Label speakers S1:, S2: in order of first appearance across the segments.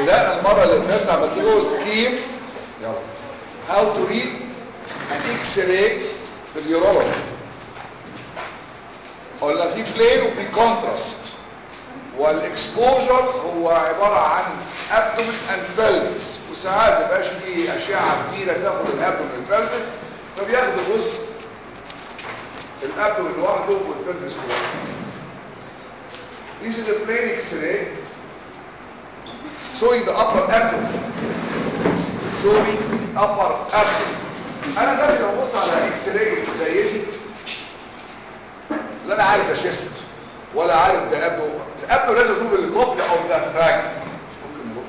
S1: بدأنا المرة اللي فاتت عملت له سكيم يلا هاو تو ريد ان اكس راي في اليورولوجي قلنا في بلين وفي كونتراست والاكسبوجر هو عبارة عن ابدومين اند بلفس وساعات مبقاش فيه اشعة كبيرة تاخد الابدومين والبلفس فبياخدوا جزء الابدومين لوحده والبلفس لوحده This is a plain X-ray showing the upper abdomen. Showing the upper abdomen. انا دلوقتي لو بص على اكس راي زي دي لا انا عارف ده شيست ولا عارف ده ابدو الابدو لازم اشوف الكوبل او الدفراج ممكن نروح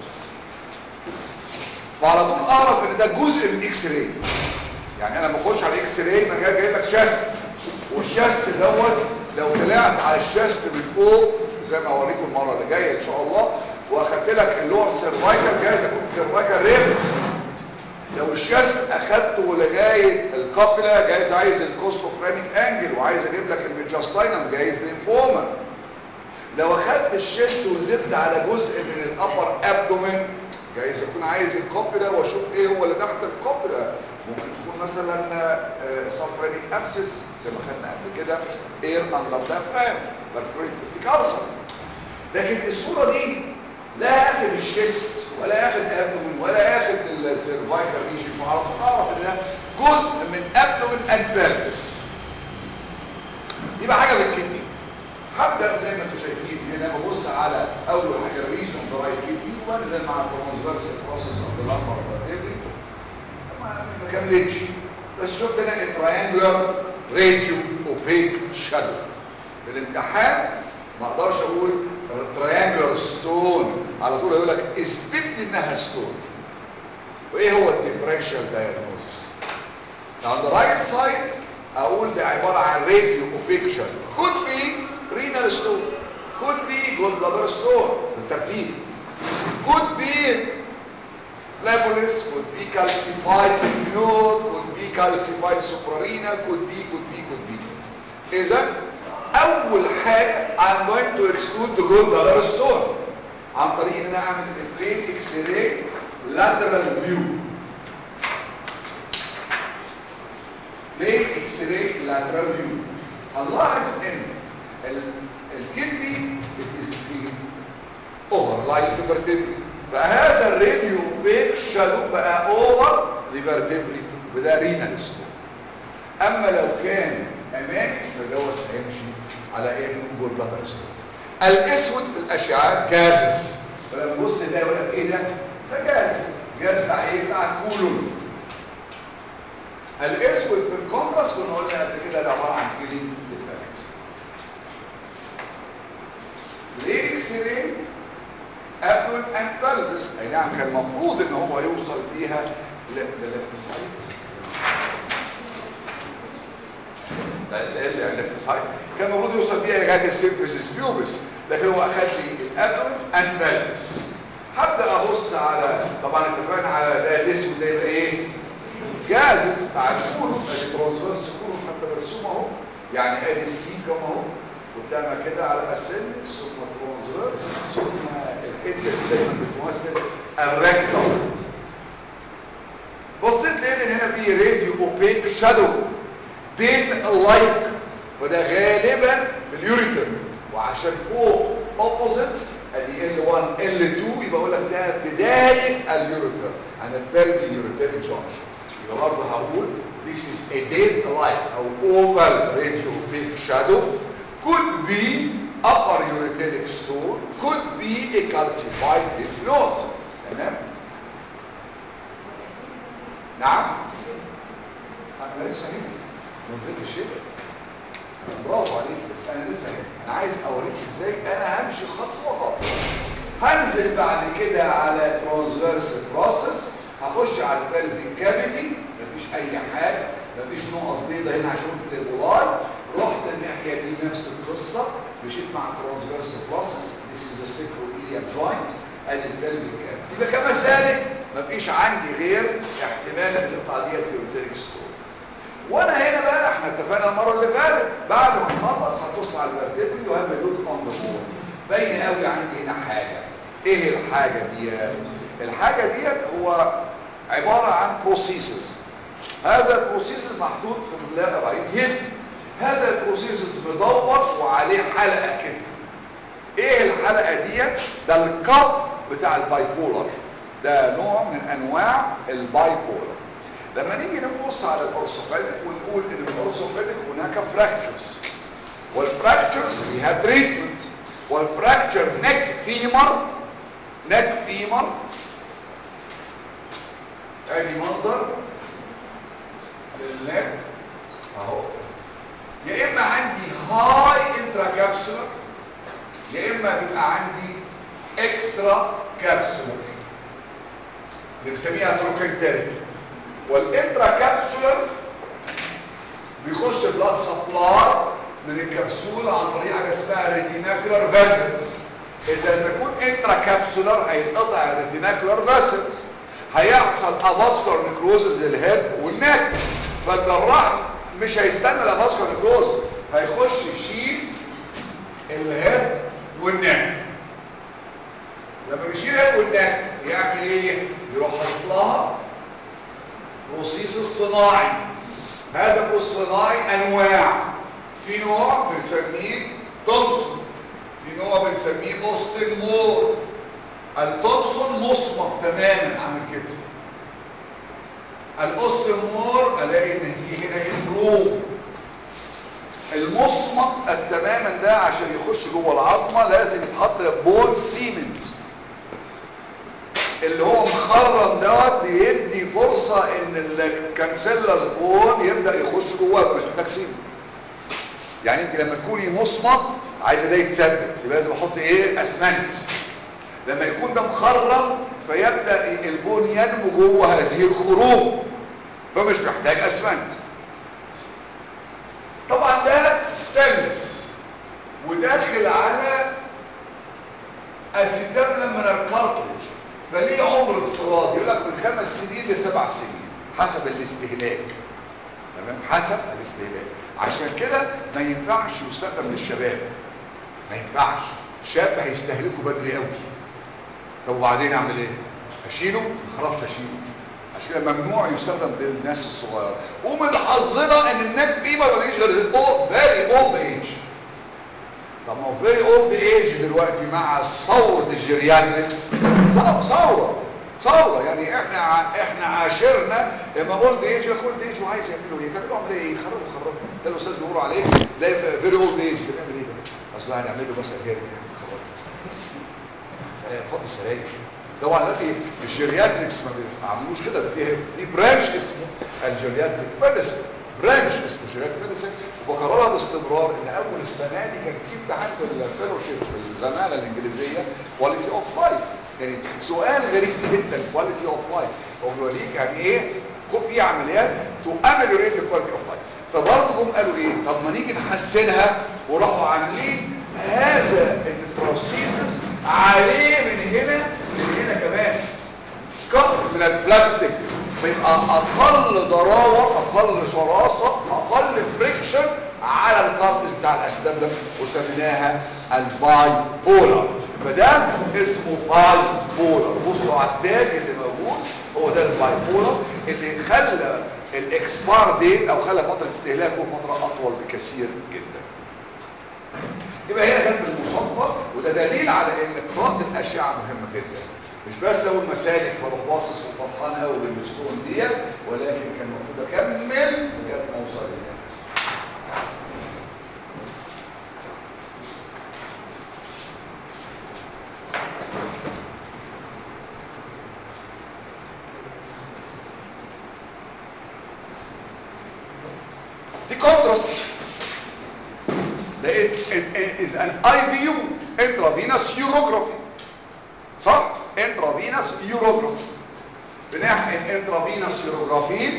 S1: فعلى طول اعرف ان ده جزء من اكس راي يعني انا بخش على اكس راي ما جاي جايب لك شيست والشيست دوت لو طلعت على الشيست من فوق زي ما اوريكم المره اللي جايه ان شاء الله واخدت لك اللور سيرفايكال جايز اكون سيرفايكال ريب لو الشيست اخدته لغايه الكابيلا جايز عايز الكوستوفرينيك انجل وعايز اجيب لك الميدجاستاينم جايز لينفوما لو اخدت الشيست وزبت على جزء من الابر ابدومين جايز اكون عايز الكابيلا واشوف ايه هو اللي تحت الكابيلا ممكن تكون مثلا سفرينيك ابسس زي ما خدنا قبل كده اير اندر دافرام برفوريت كارسر لكن الصوره دي لا اخد الشيست ولا اخد ابدومين ولا اخد السيرفايكال ريجن فاعرف اعرف ان ده جزء من ابدومين اند بيربس يبقى حاجه بالكدني هبدا زي ما انتم شايفين هنا ببص على اول حاجه الريجن اوف ذا رايت كدني وبنزل مع الترانسفيرس بروسيس اوف ذا لامبر فيرتيبري ما كملتش بس شفت هنا التراينجلر راديو اوبيك شادو في الامتحان ما اقدرش اقول تراينجلر ستون على طول يقول لك اثبت لي انها ستون وايه هو الديفرنشال دايجنوستس on the right side اقول ده عباره عن راديو اوبيك شادو could be renal stone could be gallbladder stone بالترتيب could be Flavolous could be calcified node could be calcified suprarenal could be could be could be اذا اول حاجه I'm going to exclude the gallbladder stone عن طريق ان انا اعمل البلين اكس راي lateral view بلين اكس راي lateral view هنلاحظ ان الكدني it is being overlying the vertebrae فهذا الراديو بيك شادو بقى اوفر ليفرتبري وده رينال ستون اما لو كان امامي فدوت هيمشي على انه جول بلادر ستون الاسود في الاشعاعات جازس فلما تبص ده يقول لك ايه ده ده جاز جاز بتاع ايه بتاع الكولون الاسود في الكونتراست كنا قلنا قبل كده ده عباره عن فيلينج ديفكت الاكس راي ابدون اند بلفس اي نعم كان المفروض ان هو يوصل فيها للليفت سايد ده الليفت سايد كان المفروض يوصل فيها لغايه السيمفيسيس بيوبس لكن هو اخذ لي الابدون اند بلفس هبدا ابص على طبعا اتفقنا على ده الاسود ده يبقى ايه جازز بتاع الكولوم ادي ترانسفيرس كولوم حتى مرسوم اهو يعني ادي السيكم اهو وتلاقينا كده على اسندكس ثم ترانسفيرس ثم الحته دي دايما بتمثل الريكتال بصيت لقيت ان هنا في راديو اوبيك شادو بين اللايك وده غالبا في اليوريتر وعشان فوق اوبوزيت ادي L1 L2 يبقى اقول لك ده بدايه اليوريتر عن البلفي يوريتريك جانكشن يبقى برضه هقول this is a dead light او oval radio opaque shadow could be upper ureteric stone could be a calcified lymph node تمام نعم انا لسه هنا ما نزلتش هنا برافو عليك بس انا لسه هنا انا عايز اوريك ازاي انا همشي خطوه خطوه هنزل بعد كده على ترانسفيرس بروسيس هخش على البلفيك كافيتي مفيش اي حاجه مفيش نقط بيضاء هنا عشان في البولار رحت الناحيه دي نفس القصه مشيت مع الترانسفيرس بروسيس ذيس از ذا سيكرويليا جوينت ادي البلفيك كافيتي يبقى كما سالك مفيش عندي غير احتمال ان تطلع ديت يوريتريك ستون وانا هنا بقى احنا اتفقنا المره اللي فاتت بعد ما نخلص هتبص على الفرتبري وهب لوك اون ذا بول باين قوي عندي هنا حاجه ايه الحاجة دي الحاجة ديت هو عبارة عن بروسيسز هذا البروسيسز محطوط في الرايت هيد هذا البروسيسز مدور وعليه حلقة كده ايه الحلقة ديت ده الكب بتاع البايبولر ده نوع من انواع البايبولر لما نيجي نبص على الاورثوبيديك ونقول ان الاورثوبيديك هناك فراكتشرز والفراكتشرز ليها تريتمنت والفراكتشر نك فيمر نك فيمر ادي منظر للنك اهو يا اما عندي هاي انتراكابسولر يا اما بيبقى عندي اكسترا كابسولر اللي بنسميها تروكنتال والانترا كابسولر بيخش بلاد سبلاي من الكبسولة عن طريق حاجه اسمها ريتيناكولار فاسلز اذا لما يكون انترا كابسولر هيتقطع الريتيناكولار فاسلز هيحصل افاسكولار نكروزز للهيد والنك فالجراح مش هيستنى الافاسكولار نكروز هيخش يشيل الهيد والنك لما بيشيل الهيد والنك يعمل ايه يروح حاطط لها بروسيس الصناعي هذا الصناعي انواع في نوع بنسميه تومسون في نوع بنسميه اوستن مور التومسون مصمت تماما عامل كده الاوستن مور الاقي ان في هنا افروم المصمت التماما ده عشان يخش جوه العظمه لازم يتحط بون سيمنت اللي هو مخرم دوت بيدي فرصه ان الكانسيلاس بون يبدا يخش جواه مش محتاج سيمنت يعني انت لما تكوني مصمت عايزه ده يتثبت يبقى لازم احط ايه اسمنت لما يكون ده مخرم فيبدا البون ينمو جوه هذه الخروم فمش محتاج اسمنت طبعا ده ستانلس وداخل على اسيتامنا من الكارتريج فليه عمر افتراضي يقول لك من خمس سنين لسبع سنين حسب الاستهلاك تمام حسب الاستهلاك عشان كده ما ينفعش يستخدم للشباب ما ينفعش شاب هيستهلكه بدري قوي طب وبعدين اعمل ايه اشيله ما اعرفش اشيله عشان كده ممنوع يستخدم للناس الصغيره ومن حظنا ان النك فيه ما بيجيش غير فيري اولد ايج طب ما هو فيري اولد ايج دلوقتي مع ثوره الجيرياتريكس ثوره ثوره يعني احنا ع... احنا عاشرنا لما اولد ايج اولد ايج وعايز يعملوا ايه تعملوا عمليه ايه خربوا خربوا ده الاستاذ بيقولوا عليه ده فيري اولد ايج ده نعمل ايه ده اصل هنعمل له مثلا هير خربوا فضي السراير طبعا دلوقتي الجيرياتريكس ما بيعملوش كده ده فيه في برانش اسمه الجيرياتريك ميديسن برانش اسمه جيرياتريك ميديسن وبكررها باستمرار ان اول السنه دي كان في امتحان في الفيلوشيب في الزماله الانجليزيه كواليتي اوف لايف يعني سؤال غريب جدا كواليتي اوف لايف هو بيوريك يعني ايه في عمليات تو اميليوريت الكواليتي اوف لايف فبرضه جم قالوا ايه طب ما نيجي نحسنها وراحوا عاملين هذا البروسيسز عليه من هنا من هنا كمان قطر من البلاستيك بيبقى اقل ضراوه اقل شراسه اقل فريكشن على الكارتج بتاع الاستابلم وسميناها الباي بولر فده اسمه باي بولر بصوا على التاج اللي موجود هو ده الباي بولر اللي خلى الاكسبار ديت او خلى فتره استهلاكه فتره اطول بكثير جدا يبقى هنا جنب المصادفه وده دليل على ان قراءه الاشعه مهمه جدا مش بس اقول مسالك فاروح باصص وفرحان قوي بالستون ديت ولكن كان المفروض اكمل لغايه ما اوصل للاخر The contrast is an IVU intravenous urography صح intravenous urography بنحقن intravenous urography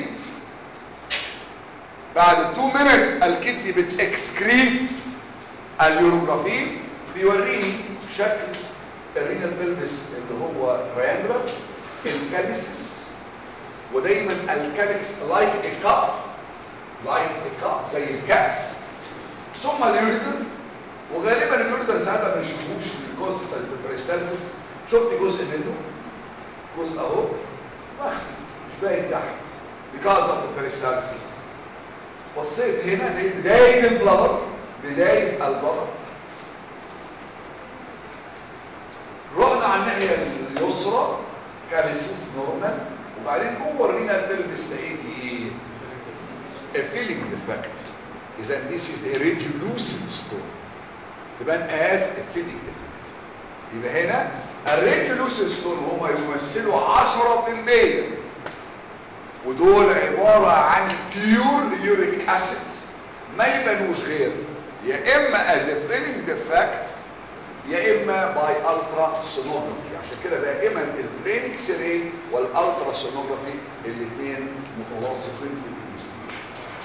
S1: بعد 2 minutes الكتف بتاكسكريت اليوروجرافي بيوريني شكل الرينال بلبس اللي هو تريانجلر الكاليسس ودايما الكاليكس لايك a cup لايك a cup زي الكأس ثم اليوريتر وغالبا اليوريتر ساعات ما بنشوفوش الكوست بريستانسس شفت جزء منه جزء اهو مخفي مش باين تحت because of the peristalsis بصيت هنا لقيت بداية البلبر بداية البلبر رحنا على الناحية اليسرى كاليسيس نورمال وبعدين جوه الرينا البلبس لقيت ايه؟ a filling defect اذا this is a radiolucent stone تبان as a filling defect يبقى هنا الريديولوسين ستون هم يمثلوا 10% ودول عبارة عن بيور يوريك اسيد ما يبانوش غير يا اما از فيلينج ديفكت يا اما باي الترا سونوجرافي عشان كده دائما البلين اكس راي والالترا سونوجرافي الاثنين متواصفين في الانفستيجيشن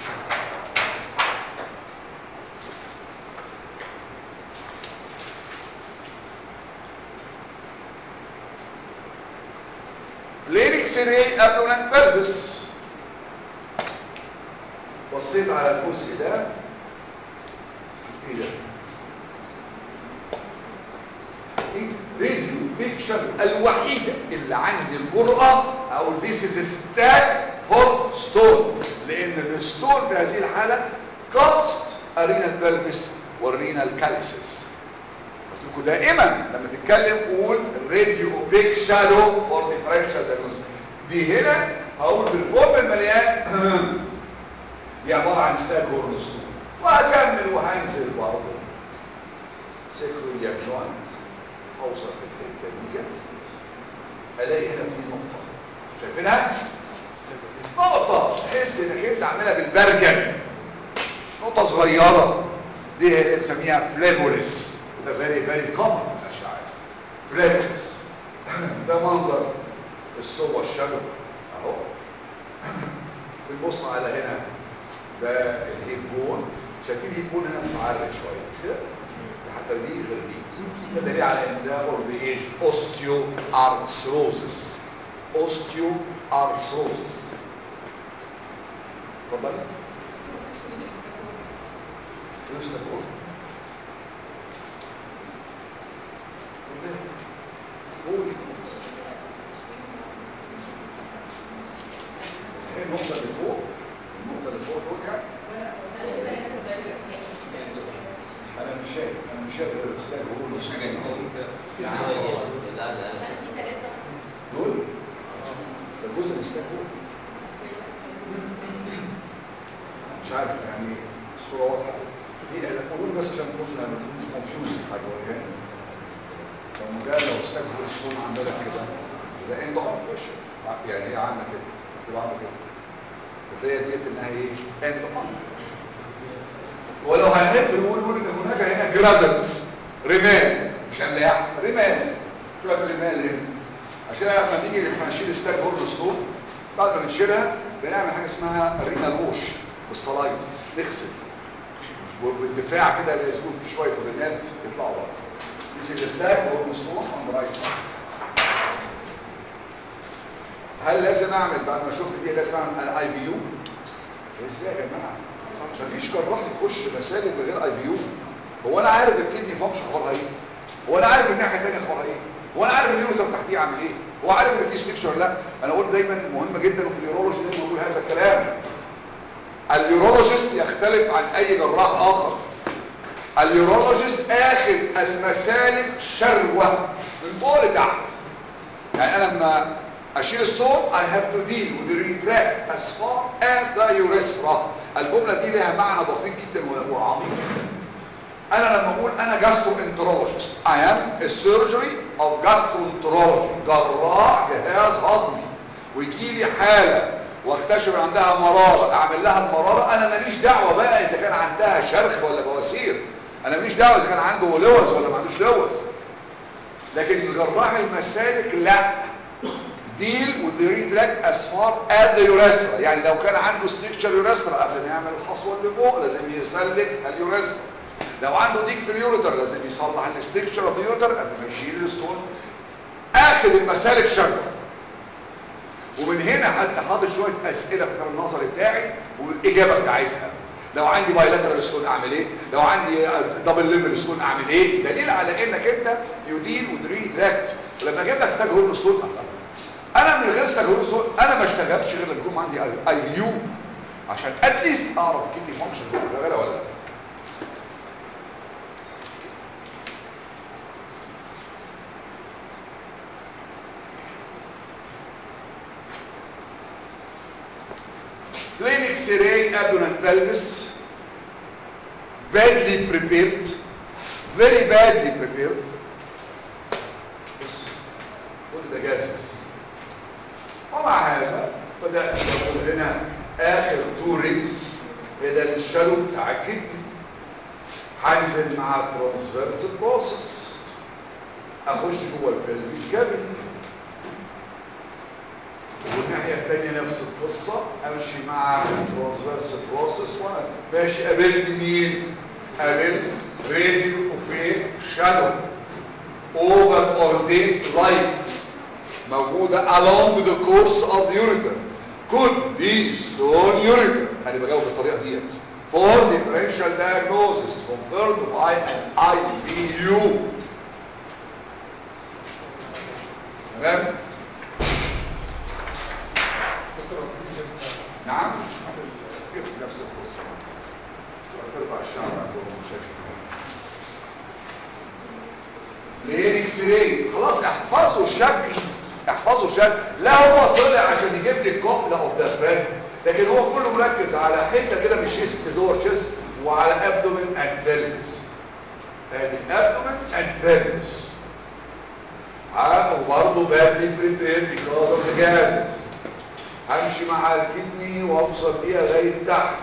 S1: بلين اكس راي قبل ما بلبس بصيت على الجزء ده شوف ايه ده راديو بيكشر الوحيدة اللي عندي الجرأة اقول this is a stack hot stone لان الستون في هذه الحالة كاست ارينا البلبس والرينا الكالسيس قلت لكم دائما لما تتكلم قول راديو بيك شادو فور ديفرنشال دايجنوز دي هنا هقول بالفورم المليان دي عبارة عن ستاك هورن ستون وهكمل وهنزل برضه سيكروليا جوينت اوصل في الحته ديت الاقي هنا في نقطه شايفينها نقطه تحس انك انت عاملها بالبرجل نقطه صغيره دي اللي بنسميها فليبوليس ده فيري فيري كومن في الاشعاعات فليبوليس ده منظر الصور الشجر اهو بنبص على هنا ده الهيب بون شايفين الهيب بون هنا متعرج شويه مش كده حتى دي غير دي ده دليل على ان ده اورد ايج اوستيو ارثروزس اوستيو ارثروزس اتفضلي فلوس تقول قولي ايه النقطة اللي فوق النقطة اللي فوق دول يعني انا مش شايف انا مش شايف غير الستاج هو مش جاي دول ده جزء من الستاج هو مش عارف يعني الصورة واضحة في قولوا بس عشان كنا مش كونفيوز في حاجة ولا يعني لو جاء لو ستاج هو الصورة عندنا كده ده اند اون في وشك يعني هي عاملة كده تبقى عاملة كده زي ديت انها ايه اند اون ولو هنحب نقول نقول ان هناك هنا جرادلز رمال مش املاح رمال شويه رمال هنا عشان لما نيجي نشيل ستاك هورن ستون بعد ما نشيلها بنعمل حاجه اسمها رينا روش بالصلايد نغسل وبالدفاع كده يسجون في شويه رمال يطلعوا بره This is a stack هورن ستون on the right side هل لازم اعمل بعد ما شفت دي لازم اعمل الاي في يو ازاي يا جماعه مفيش جراح يخش مسالك من غير اي في يو هو انا عارف الكدني فانكشن اخبارها ايه هو انا عارف الناحيه الثانيه اخبارها ايه هو انا عارف اليوريتر تحتيه عامل ايه هو عارف ان في ستيكشر لا انا اقول دايما مهم جدا وفي اليورولوجي دايما بقول هذا الكلام اليورولوجيست يختلف عن اي جراح اخر اليورولوجيست اخذ المسالك شروه من فوق لتحت يعني انا لما اشيل ستون I have to deal with the retract as far as the urethra الجملة دي لها معنى دقيق جدا وعميق انا لما اقول انا gastroenterologist I am a surgery of gastroenterology جراح جهاز هضمي ويجي لي حالة واكتشف عندها مرارة اعمل لها المرارة انا ماليش دعوة بقى اذا كان عندها شرخ ولا بواسير انا ماليش دعوة اذا كان عنده لوز ولا ما عندوش لوز لكن جراح المسالك لا deal with the retract as far as the urethra يعني لو كان عنده structure urethra قبل ما يعمل الخصوة اللي فوق لازم يسلك اليوريثرا لو عنده ديك في اليوريتر لازم يصلح الستركشر اوف اليوريتر قبل ما يشيل الستون اخد المسالك شجره ومن هنا حتى حاطط شويه اسئله في النظري بتاعي والاجابه بتاعتها لو عندي بايلاترال ستون اعمل ايه لو عندي دبل ليفل ستون اعمل ايه دليل على انك انت يديل ودريتراكت ولما اجيب لك ستاج هورن ستون انا من غير ستاج هورن ستون انا ما اشتغلش غير لما يكون عندي اي يو عشان اتليست اعرف الكدني فانكشن شغاله ولا لا plain x-ray abdomen pelvis badly prepared very badly prepared كل ده جاسس ومع هذا بدأت نقول هنا آخر تو ريبس بدأ الشالو بتاع الكدني هنزل مع الترانسفيرس بروسس اخش جوه البلفيك كافيتي والناحية التانية نفس القصة امشي مع ترانسفيرس بروسس وانا ماشي قابلت مين قابلت راديو اوفير شادو اوفر اورتين لايت موجودة along the course of the ureter could be stone ureter انا بجاوب بالطريقة ديت for differential diagnosis confirmed by an IVU تمام نعم كيف نفس القصة تربع الشعر عندهم مشاكل ليه اكس راي خلاص احفظوا الشكل احفظوا الشكل لا هو طلع عشان يجيب لي الكوبلا اوف ذا فريند لكن هو كله مركز على حته كده من شيست دور شيست وعلى ابدومين اند بيلفس ادي ابدومين اند بيلفس وبرضه بادي بريبير بيكوز اوف ذا جاسز همشي مع الكدني واوصل بيها لغايه تحت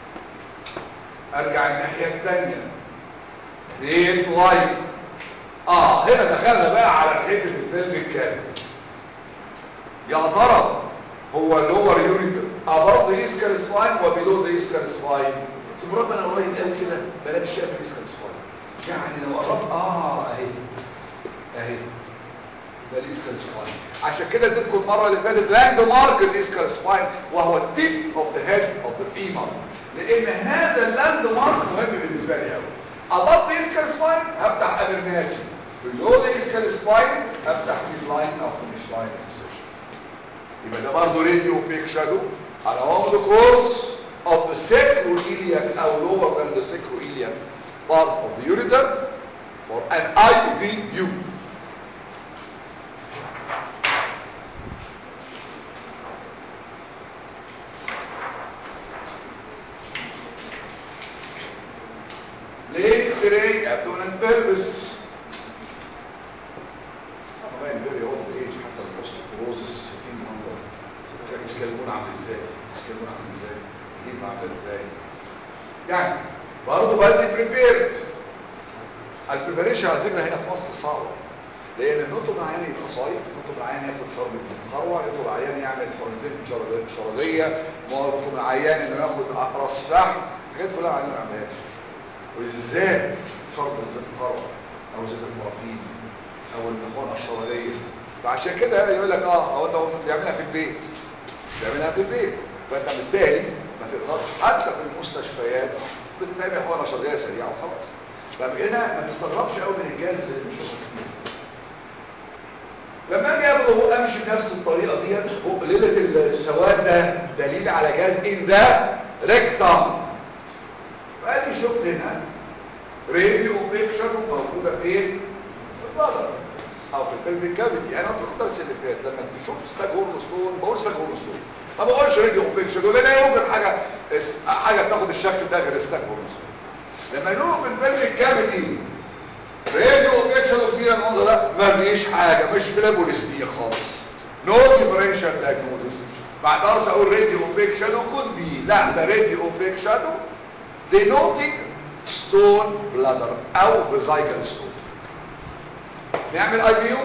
S1: ارجع الناحيه الثانيه ريد لايت اه هنا دخلنا بقى على حته الفيلم الكامل يا ترى هو اللور يوريتر above the ischial spine وbelow the ischial spine تمرض انا قريب قوي كده بلاقي شايف الاسكال سباين يعني لو قربت اه اهي اهي ده الاسكال سباين عشان كده اديتكم المره اللي فاتت لاند مارك الاسكال سباين وهو التيب اوف ذا هيد اوف ذا فيمر لان هذا اللاند مارك مهم بالنسبه لي قوي above the ischial spine هفتح ابرناسي below the ischial spine هفتح ميد لاين او فينيش لاين اكسشن يبقى ده برضه راديو بيك شادو على along the course of the sacroiliac او lower than the sacroiliac part of the ureter for an IVU ليه اكس-راي abdomen pelvis باين فيري اولد ايج حتى الاوستوبروزس في المنظر شايف السكالبون عامل ازاي السكالبون عامل ازاي الهيب عامل ازاي يعني برضه بدي بريبيرد البريبريشن على فكره هنا في مصر صعبه لان النطق العيان يبقى صايم النطق العيان ياخد شربة خروع يطلب العيان يعمل حرتين شرجيه يطلب العيان انه ياخد اقراص فحم الحاجات كلها العيان ما يعملهاش وازاي شرب الزيت الخروع او زيت المرافين او النخونه الشرجيه فعشان كده يقول لك اه هو انت بيعملها في البيت بيعملها في البيت فانت بالتالي ما تقدرش حتى في المستشفيات بتتعمل حقنه شرجيه سريعه وخلاص فهنا ما تستغربش قوي من الجهاز اللي بنشوفه كتير لما اجي اخده امشي بنفس الطريقه ديت ليله السواد ده دليل على جهاز ان ده ريكتم فادي شفت هنا راديو بيكشر موجوده فين في البلد او في البلفيك كافيتي انا قلت لكم الدرس اللي فات لما تشوف ستاج هورن ستون بقول ستاج هورن ستون ما بقولش راديو بيكشر دول لا يوجد حاجه حاجه بتاخد الشكل ده غير ستاج هورن ستون لما يقولوا في البلفيك كافيتي راديو بيكشر فيها المنظر ده ما فيش حاجه مش فلابوليستيه خالص نو ديفرنشال دايجنوزس ما اقدرش اقول راديو بيك شادو كود بي لا ده راديو بيك شادو denoting stone bladder او فيزايكال ستون نعمل اي بي يو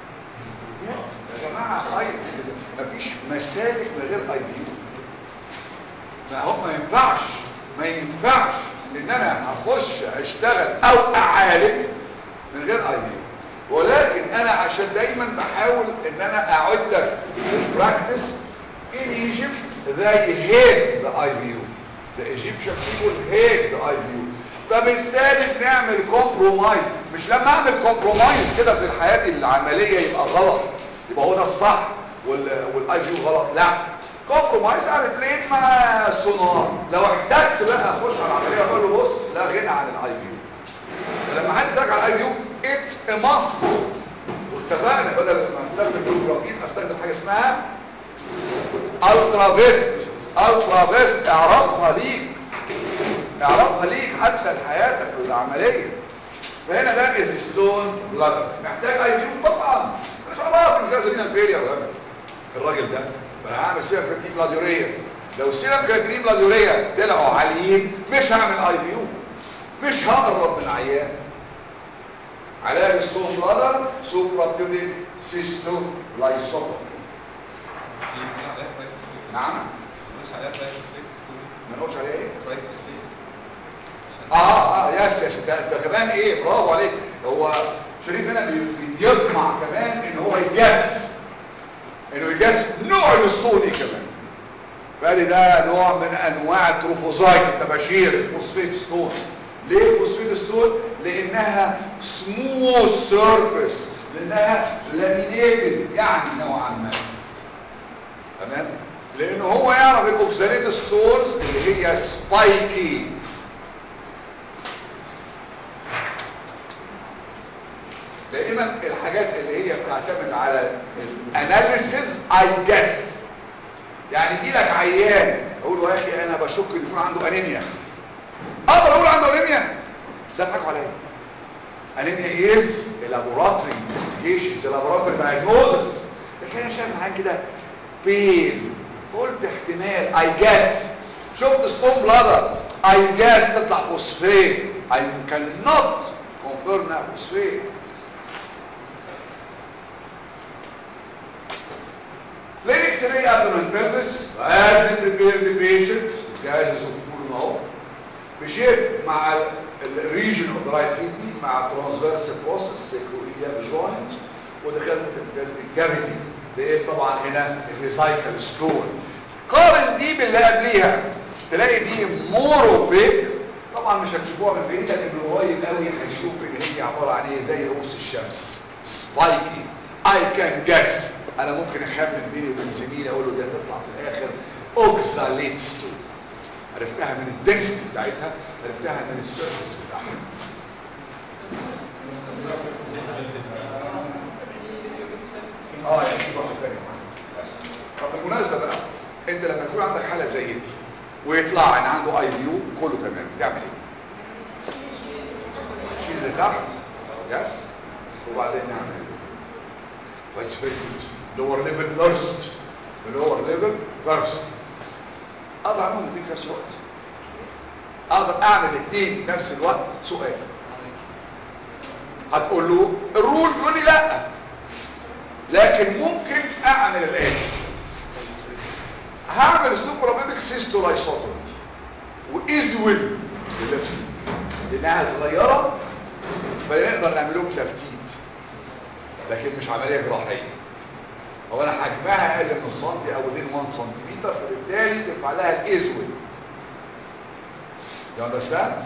S1: يا جماعه اي مفيش مسالك من غير اي بي يو ما هو ما ينفعش ما ينفعش ان انا هخش اشتغل او اعالج من غير اي بي يو ولكن انا عشان دايما بحاول ان انا اعدك في البراكتس in Egypt they hate the IVU the Egyptian people hate the IVU فبالتالي بنعمل كومبرومايز مش لما اعمل كومبرومايز كده في الحياة العملية يبقى غلط يبقى هو ده الصح والاي فيو غلط لا كومبرومايز على البلين مع السونار لو احتجت بقى اخش على العمليه اقول له بص لا غنى عن الاي فيو فلما حد يسالك على الاي فيو اتس ا ماست واتفقنا بدل ما استخدم بروجرافين استخدم حاجه اسمها الترا فيست الترا فيست اعرفها ليك اعرفها ليك حتى لحياتك العمليه فهنا ده از ستون بلاد محتاج اي فيو طبعا مش علاقه مش لازم الفيلير الراجل الراجل ده فانا هعمل سيرم كرياتين بلاديوريا لو السيرم كرياتين بلاديوريا طلعوا عاليين مش هعمل اي فيو مش هقرب من العيان علاج ستون بلادر سوبرا بيوبيك سيستو لايسوبر نعم ما نقولش عليها ايه اه اه يس يس ده, ده كمان ايه برافو عليك هو شريف هنا بيطمع كمان ان هو يجس انه يجس نوع الاسطولي كمان فقال ده نوع من انواع التروفوزايت التباشير الفوسفيت ستون ليه فوسفيت ستون لانها سموث سيرفيس لانها لامينيتد يعني نوعا ما تمام لان هو يعرف الاوكساليت ستونز اللي هي سبايكي دائما الحاجات اللي هي بتعتمد على الاناليسيز اي جس يعني يجي لك عيان اقول له يا اخي انا بشك ان يكون عنده انيميا اقدر اقول عنده انيميا لا تضحكوا عليا انيميا از لابوراتوري انفستيجيشن لابوراتوري دايجنوزس لكن انا شايف العيان كده بين قلت احتمال اي جاس شفت ستون بلادر اي جاس تطلع فوسفيت اي كان نوت كونفيرم انها فوسفيت Clinics ray abdomen pelvis as we prepare the patient جاهز الدكتور اهو مشيت مع الريجن اوف ذا رايت كيدني مع ترانسفيرس بروسس سيكويال جوينت ودخلت في الكافيتي لقيت طبعا هنا الريسايكل ستون قارن دي باللي قبليها تلاقي دي موروفيك طبعا مش هتشوفوها من بعيد لكن من قريب قوي هيشوف ان هي عباره عن ايه زي رؤوس الشمس سبايكي اي كان جس انا ممكن اخمن بيني وبين زميلي اقول له دي هتطلع في الاخر اوكساليت ستون عرفتها من الدنسيتي بتاعتها عرفتها من السيرفيس بتاعها اه يعني في واحد تاني بس طب بالمناسبه بقى انت لما يكون عندك حاله زي دي ويطلع ان عنده اي فيو كله تمام تعمل ايه شيل اللي تحت يس وبعدين نعمل ايه بس فيري جود لور ليفل فيرست لور ليفل فيرست اقدر اعمل الاثنين في نفس الوقت اقدر اعمل الاثنين في نفس الوقت سؤال هتقول له الرول يقول لي لا لكن ممكن اعمل الاتي هعمل سوبرابيبك سيستولايسوتومي وازول اللفت لانها صغيره فنقدر نعمل لهم تفتيت لكن مش عمليه جراحيه هو انا حجمها اقل من السنتي او 2 1 سنتيمتر فبالتالي تنفع لها الازول You understand?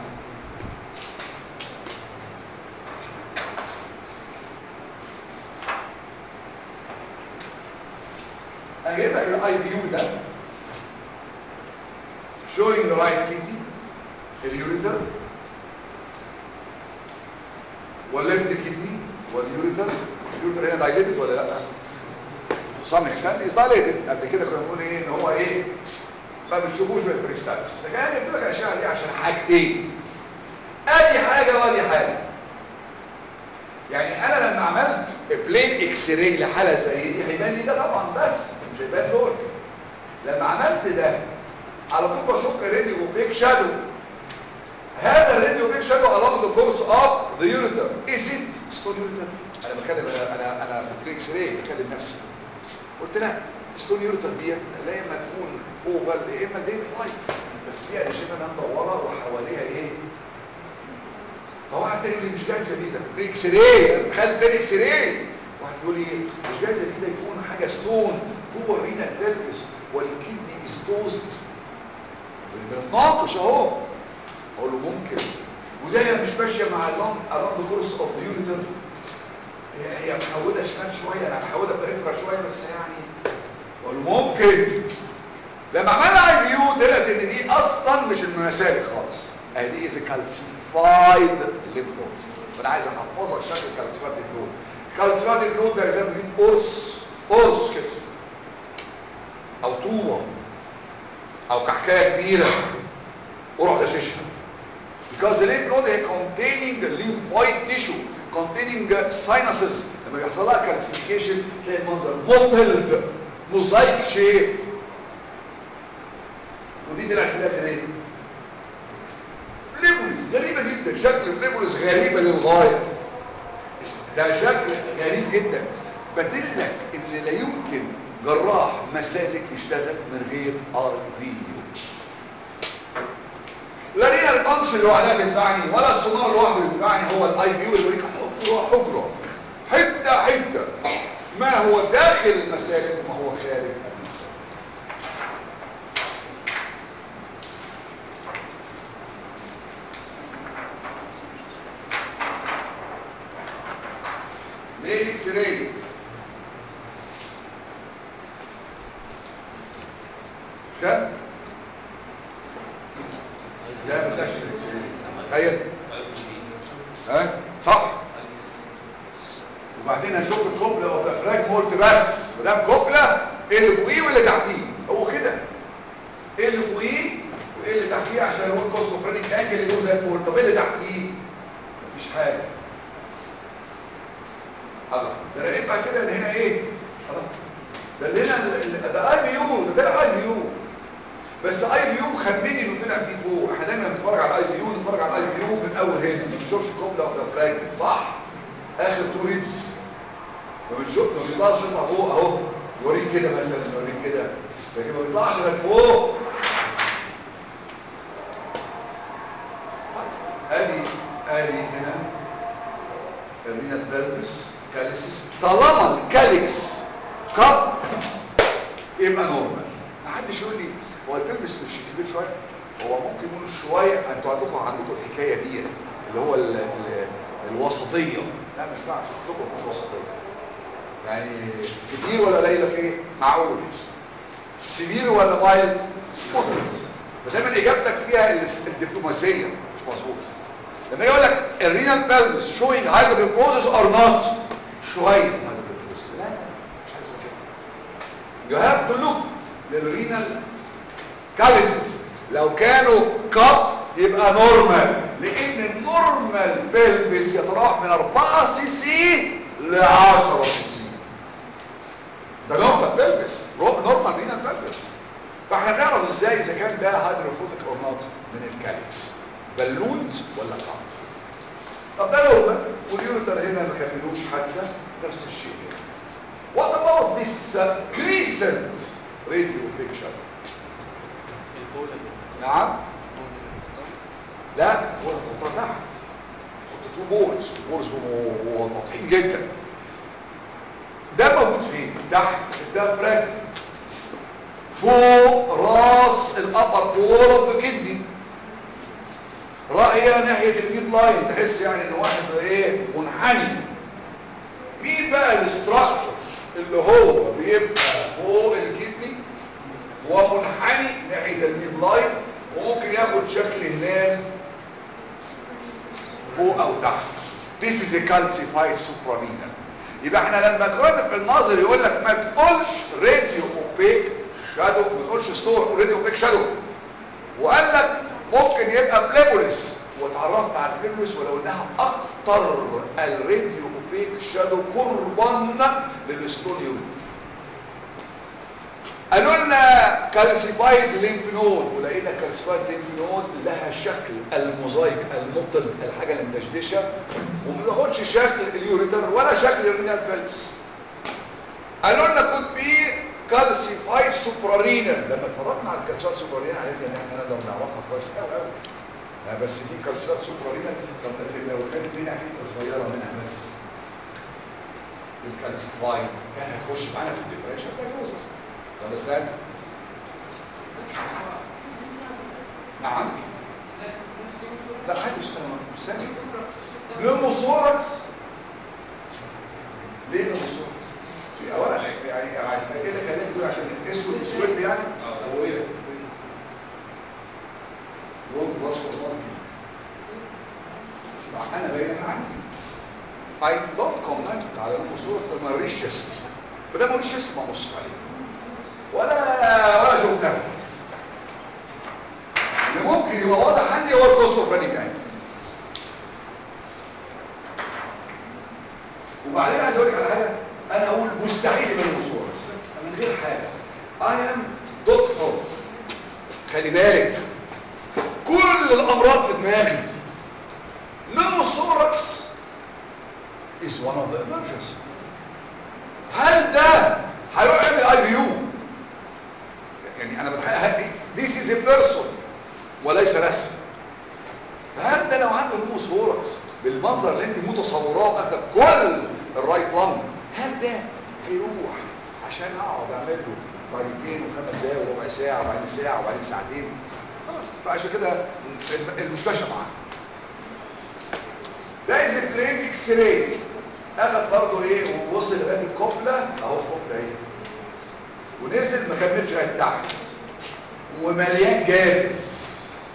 S1: اجيب لك الاي فيو ده showing the right kidney اليوريتر والليفت كدني واليوريتر اليوريتر هنا دايليتد ولا لا some extent is dilated قبل كده كنا بنقول ايه ان هو ايه ما بنشوفوش بالبريستاتس لكن انا جبت لك الاشعه دي عشان حاجتين ادي حاجه وادي حاجه يعني انا لما عملت بلين اكس راي لحاله زي دي هيبان لي ده طبعا بس مش هيبان دول لما عملت ده على طول بشك راديو بيك شادو هذا الراديو بيك شادو along the course of the ureter is it stone ureter انا بكلم انا انا انا في البلين اكس راي بكلم نفسي قلت لا ستون يورتر ديت لا اما تكون اوفال يا اما ديت لايك بس هي انا شايفها انها مدوره وحواليها ايه فواحد تاني يقول لي مش جايزه دي ده باكس راي انا متخيل باكس راي واحد يقول لي مش جايزه دي ده يكون حاجه ستون جوه الرينا البلبس والكدني از توست بنتناقش اهو اقول له ممكن وده مش ماشيه مع اللون اراوند كورس اوف ذا يونيتر هي هي محوده شمال شويه انا محوده بريفرا شويه بس يعني اقول له ممكن لما عملنا اي فيو طلعت ان دي اصلا مش المسالك خالص دي از كالسيفايد ليمف نودز فانا عايز احفظك شكل كالسيفايد ليمف نود كالسيفايد ليمف نود ده زي ما تجيب قرص قرص كده او طوبه او كحكايه كبيره وروح دششها because the lymph node is containing lymphoid tissue containing sinuses لما بيحصل لها calcification تلاقي المنظر mottled موزايك شيب ودي طلعت في الاخر ايه فليبوليس غريبه جدا شكل فليبوليس غريبه للغايه ده شكل غريب جدا بدلك ان لا يمكن جراح مسالك يشتغل من غير ار في يو لا لينا البنش لوحدها تنفعني ولا السونار لوحده ينفعني هو الاي في يو اللي بيوريك حجره حجره حته حته ما هو داخل المسالك وما هو خارج المسالك ليه الاكس راي مش كده لا ما بتاعش الاكس راي تخيل ها صح وبعدين هنشوف الكوبله والافراج قلت بس ما دام كوبله ايه اللي فوقيه واللي تحتيه هو كده ايه اللي فوقيه وايه اللي تحتيه عشان هو الكوستوفرينيك انجل اللي هو زي الفول طب ايه اللي تحتيه مفيش حاجه الله ده انا ينفع كده ان هنا ايه خلاص ده اللي هنا ال- ده اي فيو ده طلع اي فيو بس اي فيو خمني انه طلع بيه فوق احنا دايما بنتفرج على الاي فيو نتفرج على الاي فيو من اول هنا ما بنشوفش كوبله ولا فراجمنت صح اخر تو ريبس ما بنشوف ما بيطلعش يطلع فوق اهو يوريك كده مثلا يوريك كده لكن ما بيطلعش غير فوق ادي ادي هنا خلينا نلبس كاليسيس طالما الكاليكس كب يبقى نورمال ما حدش يقول لي هو البلبس مش كبير شويه هو ممكن يقول شويه انتوا عندكم عندكم الحكايه ديت اللي هو ال ال الوسطيه لا ما ينفعش عندكم مش وسطيه يعني كتير ولا قليله في ايه معقول سيفير ولا مايلد مودريت فدايما اجابتك فيها الاس- الدبلوماسيه مش مظبوط لما يقول لك الرينال بلبس شوينج هايدروبروسيس اور نوت شويه هايدروبروسيس لا لا مش عايز كده you have to look للرينال كاليسيس لو كانوا كاب يبقى نورمال لان النورمال بلبس يتراوح من 4 سي سي ل 10 سي سي ده نورمال بلبس نورمال رينال بلبس فاحنا بنعرف ازاي اذا كان ده هيدروفوتيك اور نوت من الكاليكس بالونت ولا كاب طب ده نورمال واليوريتر هنا ما كملوش حتى نفس الشيء هنا What about this uh, crescent radio picture?
S2: البولة
S1: نعم لا هو الخطة تحت خطة تو بورز البورز واضحين جدا ده موجود فين تحت ده فراج فوق راس الابر بول اوف ذا كدني راقيه ناحيه الميد لاين تحس يعني ان واحد ايه منحني مين بقى الاستراكشر اللي هو بيبقى فوق الكدني ومنحني ناحيه الميد لاين وممكن ياخد شكل هلال فوق او تحت This is a calcified suprarenal يبقى احنا لما كنا في الناظر يقول لك ما تقولش راديو اوبيك شادو ما تقولش ستور راديو اوبيك شادو وقال لك ممكن يبقى بليبوليس واتعرفنا على البليبوليس ولو انها اكتر الراديو اوبيك شادو قربا للستوليومتر قالوا لنا كالسيفايد لينف نود ولقينا كالسيفايد لينف نود لها شكل الموزايك المطل الحاجه المدشدشه وما بياخدش شكل اليوريتر ولا شكل الرينال بلبس قالوا لنا كود بي كالسيفايد سوبرارينا لما اتفرجنا على الكالسيفايد سوبرارينا عرفنا ان احنا نقدر نعرفها كويس قوي قوي لا بس دي كالسيفايد سوبرارينا طب لو كانت لنا حته صغيره منها بس الكالسيفايد كان هتخش معانا في الديفرنشال دايجنوزس understand نعم لا حد ثاني نيموثوركس ليه نيموثوركس في اولا يعني ايه اللي خليك تقول عشان اسود اسود يعني هو ايه لون باسكت ماركينج انا باين انا عندي I don't comment على نيموثوركس ما ريش شيست ما دام ريش شيست ما بص عليه ولا ولا شفتها اللي ممكن يبقى واضح عندي هو الكوستوفانيك انجل وبعدين عايز اقول لك على حاجه انا اقول مستحيل يبقى المصور من غير حاجه اي ام دكتور خلي بالك كل الامراض في دماغي نيموثوركس is one of the emergency هل ده هيروح يعمل اي بي يو يعني انا بتخيل this is a person وليس رسم فهل ده لو عنده نيموثوركس بالمنظر اللي انت متصوراه اخده كل الرايت لانج هل ده هيروح عشان اقعد اعمل له طريقتين وخمس دقايق وربع ساعه وبعدين ساعه وبعدين ساعتين خلاص فعشان كده المستشفى معاه ده از بلين اكس راي اخد برضه ايه وبص لغايه القبله اهو القبله اهي ونزل ما كملش لغايه تحت ومليان جازز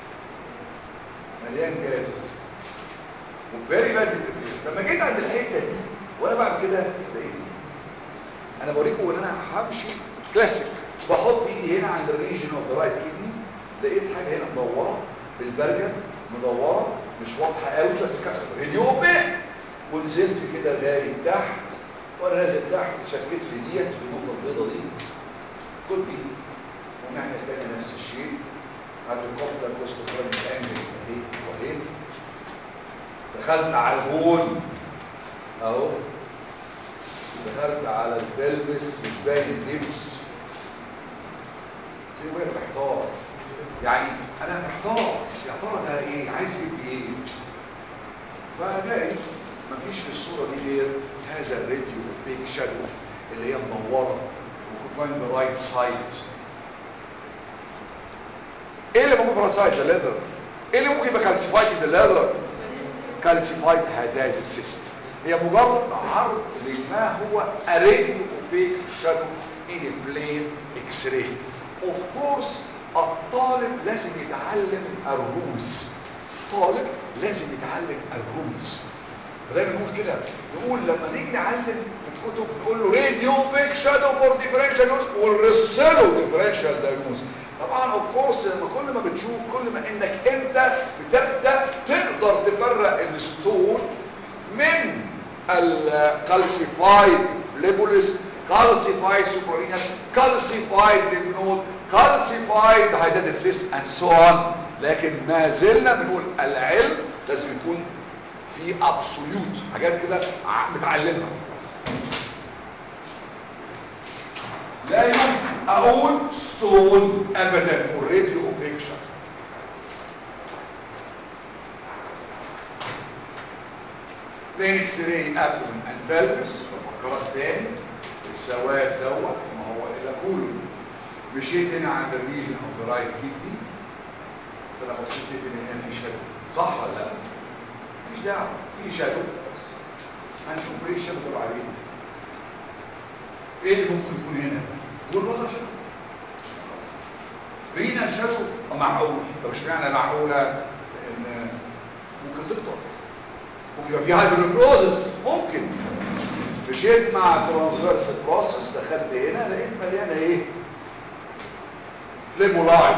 S1: مليان جازز وفيري باد لما جيت عند الحته دي وانا بعد كده لقيت انا بوريكم ان انا همشي كلاسيك بحط ايدي هنا عند الريجن اوف ذا رايت كيدني لقيت حاجه هنا مدوره بالبرجر مدوره مش واضحه قوي بس راديو بيه ونزلت كده لغايه تحت وانا نازل تحت شكيت في ديت في النقطه البيضاء دي كل دي والناحيه الثانيه نفس الشيء قبل القبله الكوستوفرين الانجل اهي واهي دخلت على البون اهو دخلت على البلبس مش باين لبس في وقت محتار يعني انا محتار يا ترى ده ايه عايز يبقى ايه فهلاقي مفيش في الصوره دي غير هذا الراديو بيك شادو اللي هي منوره وكوباين ذا رايت سايد ايه اللي موجود في الرايت سايد ده ليفر ايه اللي ممكن يبقى كالسيفايد ده ليفر كالسيفايد هدايد سيست هي مجرد عرض لما هو راديو بيك شادو ان بلين اكس راي اوف كورس الطالب لازم يتعلم الرموز طالب لازم يتعلم الرموز دايما نقول كده نقول لما نيجي نعلم في الكتب نقول له راديو بيك شادو فور ديفرنشال يوز ونرسله ديفرنشال دايجنوز طبعا اوف كورس لما كل ما بتشوف كل ما انك انت بتبدا تقدر تفرق الستون من الكالسيفايد ليبوليس كالسيفايد سوبرينال كالسيفايد ليبنود كالسيفايد هايداتد سيست اند سو اون لكن ما زلنا بنقول العلم لازم يكون في ابسوليوت حاجات كده متعلمها لا يمكن اقول ستون ابدا اوريدي اوبيكشن بين اكس راي ابدومن اند بلبس فقرات تاني السواد دوت ما هو الا كله مشيت هنا عند الريجن اوف ذا رايت كيدني فانا بصيت ان هنا في شادو صح ولا لا مش دعوه في شادو بس هنشوف ايه الشادو اللي عليه ايه اللي ممكن يكون هنا والوضع شادو رينا شادو معقول طب مش معنى معقوله ان ممكن تقطع ممكن يبقى في هايدروكلوزس ممكن مشيت مع ترانسفيرس بروسس دخلت هنا لقيت مليانه ايه فليبولاي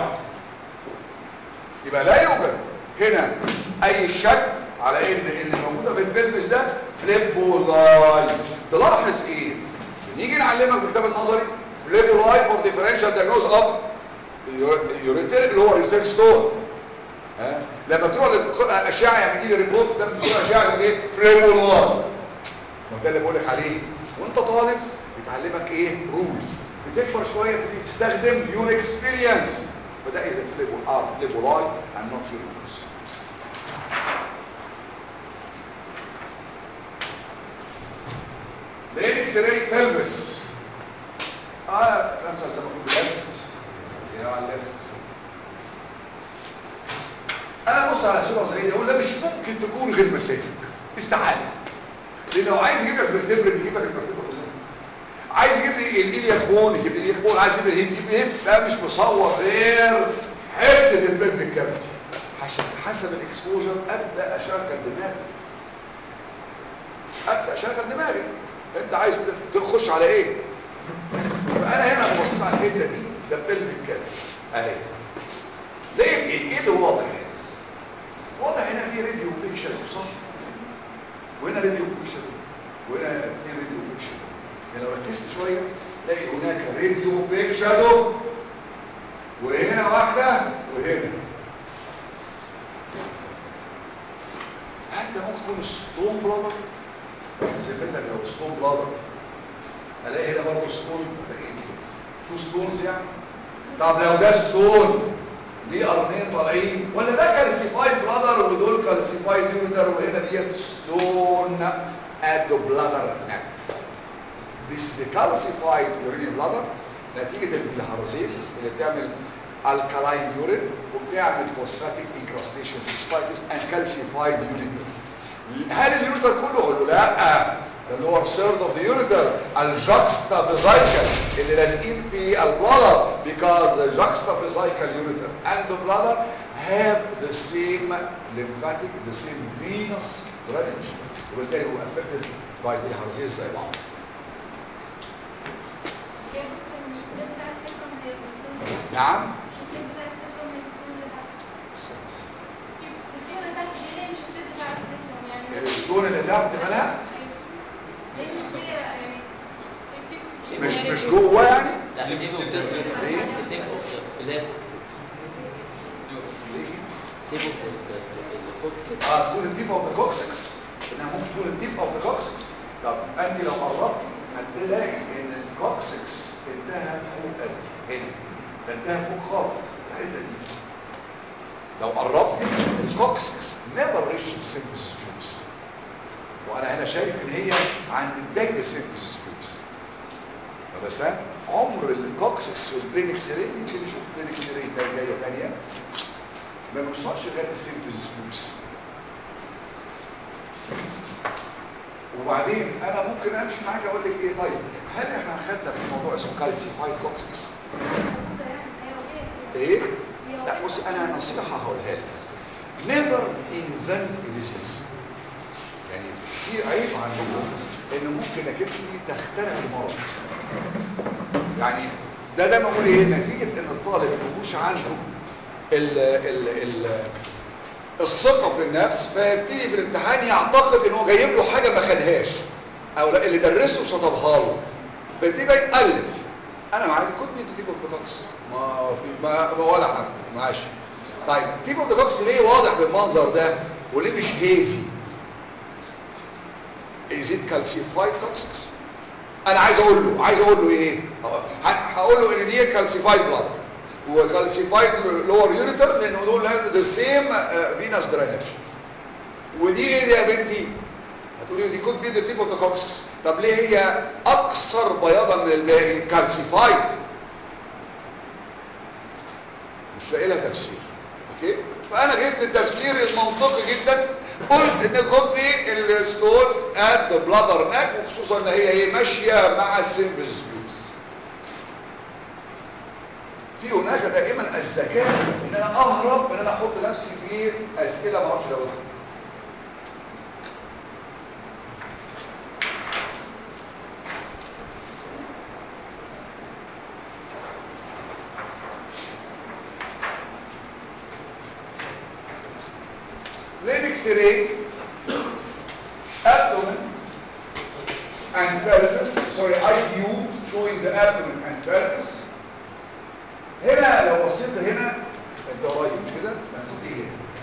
S1: يبقى لا يوجد هنا اي شك على ان اللي موجوده في البلبس ده فليبولاي تلاحظ ايه نيجي نعلمك في كتاب النظري فليبولاي فور ديفرنشال دايجنوز اوف يوريتير اللي هو اليوريتير ستون ها لما تروح للاشعه يعمل لي ريبورت ده بتقول اشعه ايه فليبولاي ما ده اللي بقول لك عليه وانت طالب بتعلمك ايه رولز بتكبر شويه تبتدي تستخدم يور اكسبيرينس فده اذا فليبو ار فليبولاي اند نوت يوريتيرز لينكس راي بلبس اه مثلا ده مكتوب ليفت يا ليفت انا ابص على صوره زي دي اقول ده مش ممكن تكون غير مسالك استحاله لان لو عايز يجيب لك فيرتبرا يجيب لك الفيرتبرا كلها عايز يجيب لي الالياك بون يجيب لي الالياك بون عايز يجيب لي الهيب يجيب لي الهيب ده مش مصور غير حته البلفيك كافيتي حسب حسب الاكسبوجر ابدا اشغل دماغي ابدا اشغل دماغي انت عايز تخش على ايه فانا هنا ببص على الحته دي ده البلفيك كافيتي اهي ليه ايه ايه اللي واضح واضح هنا في راديو بيكشر صح وهنا راديو بيكشر وهنا اثنين راديو بيكشر يعني لو ركزت شويه تلاقي هناك راديو بيكشر وهنا واحده وهنا هل ده ممكن يكون ستون بلادر ذمتك لو ستون بلادر الاقي هنا برضه ستون الاقي تو ستونز يعني طب لو ده ستون ليه قرنين طالعين ولا ده كالسيفايد بلادر ودول كالسيفايد يوريتر وهنا ديت ستون اد بلادر نك This is a calcified urinary bladder نتيجة البلهارزيسس اللي بتعمل alkaline urine وبتعمل phosphatic incrustation cystitis and calcified ureter هل اليوريتر كله اقول له لا اللي هو third of the ureter الجاكستا بيزايكل اللي لازقين في البلادر because the juxtaposical ureter and the bladder have the same lymphatic the same venous drainage وبالتالي هو affected by the زي بعض نعم الستون اللي تحت مالها مش مش جوه يعني
S2: لا تيب اوف ذا تيب اوف اللي هي كوكسكس تيب اوف الكوكسكس
S1: اه تكون التيب اوف ذا كوكسكس انها ممكن تكون التيب اوف ذا كوكسكس طب انت لو قربت هتلاقي ان الكوكسكس انتهى فوق قوي هنا ده انتهى فوق خالص الحته دي لو قربت الكوكسكس نيفر ريتش السيمفيسيس فيوس وانا هنا شايف ان هي عند بدايه السيمفيسيس فيوس بس عمر الكوكسكس والبرينكس ري يمكن نشوف برينكس ري جايه ثانيه ما بيوصلش لغايه السيمفيسيس فيوس وبعدين انا ممكن امشي معاك اقول لك ايه طيب هل احنا خدنا في موضوع اسمه كالسيفايد كوكسكس ايه لا بص انا نصيحه هقولها لك never invent a disease يعني في عيب عندكم ان ممكن انك انت تخترع المرض يعني ده ده بقول ايه نتيجه ان الطالب مش عنده ال ال ال الثقه في النفس فيبتدي في الامتحان يعتقد ان هو جايب له حاجه ما خدهاش او لا اللي درسه شطبها له فيبتدي بقى يتالف انا معاك كنت انت تيجي اوف ما في ما, ما ولا حاجه ماشي طيب تيب اوف ذا كوكس ليه واضح بالمنظر ده وليه مش هيزي is it calcified toxics انا عايز اقول له عايز اقول له ايه هقول له ان دي كالسيفايد بلاد وكالسيفايد لور يوريتر لان دول ذا سيم فينس درينج ودي ايه دي يا بنتي هتقولي دي كود بي ذا تيب اوف ذا كوكسكس طب ليه هي اكثر بياضا من الباقي كالسيفايد مش لاقي لها تفسير اوكي فانا جبت التفسير المنطقي جدا قلت ان خد دي الستون اد بلادر ناك وخصوصا ان هي ايه ماشيه مع السيمفيس بيوز في هناك دائما الذكاء ان انا اهرب ان انا احط نفسي في اسئله ما اعرفش اجاوبها X-ray, abdomen and pelvis, sorry, IU showing the abdomen and pelvis. هنا لو بصيت هنا انت قريب مش كده؟ مكتوب ايه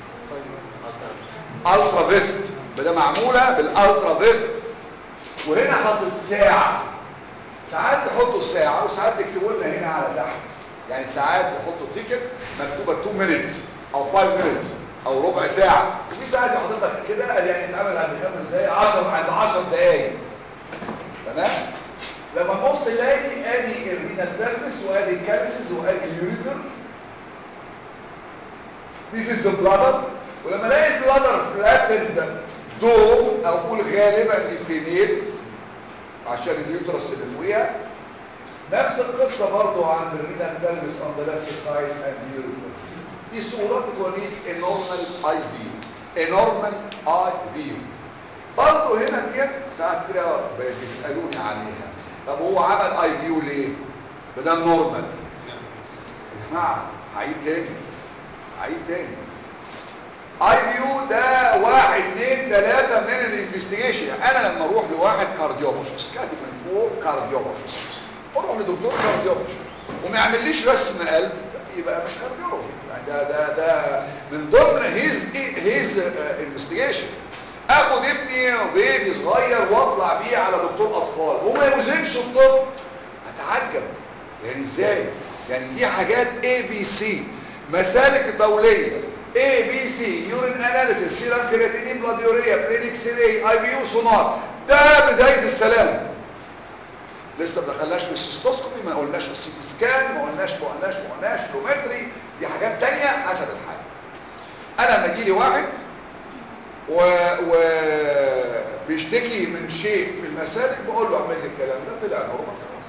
S1: هنا؟ الترا فيست ده معموله بالالترا فيست وهنا حاطط ساعه ساعات تحطوا الساعه وساعات بيكتبوا لنا هنا على تحت يعني ساعات يحطوا تيكت مكتوبه 2 مينتس او 5 مينتس او ربع ساعة وفي ساعات يحط لك كده يعني اتعمل عند خمس دقايق 10 عند 10 دقايق تمام لما نبص نلاقي ادي الرينال بيرمس وادي الكالسيس وادي اليوريتر This is the bladder ولما الاقي البلادر فلاتند دوم اقول غالبا دي فيميل عشان اليوترس اللي فوقيها نفس القصه برضه عند الرينال بلبس اون ذا ليفت سايد اند يوريتر دي صوره بتوريك انورمال اي فيو انورمال اي فيو برضه هنا ديت ساعات كده بيسالوني عليها طب هو عمل اي فيو ليه بدل نورمال يا جماعه هعيد تاني هعيد تاني اي فيو ده واحد اتنين تلاتة من الانفستيجيشن انا لما اروح لواحد كارديولوجيست كاتب من فوق كارديولوجيست اروح لدكتور كارديولوجي وما يعمليش رسم قلب يبقى مش كارديولوجي يعني ده ده ده من ضمن هيز هيز انفستيجيشن اخد ابني وبيبي صغير واطلع بيه على دكتور اطفال وما يوزنش الطفل اتعجب يعني ازاي يعني دي حاجات اي بي سي مسالك بوليه اي بي سي يورين اناليسيس سيرم كرياتينين بلاديوريا بريدكس راي اي بي يو سونار ده بدايه السلام لسه ما دخلناش في السيستوسكوبي ما قلناش في السي تي سكان ما قلناش ما قلناش ما قلناش لومتري دي حاجات تانية حسب الحاله انا لما يجي لي واحد و... و... بيشتكي من شيء في المسالك بقول له اعمل لي الكلام ده طلع نورمال خلاص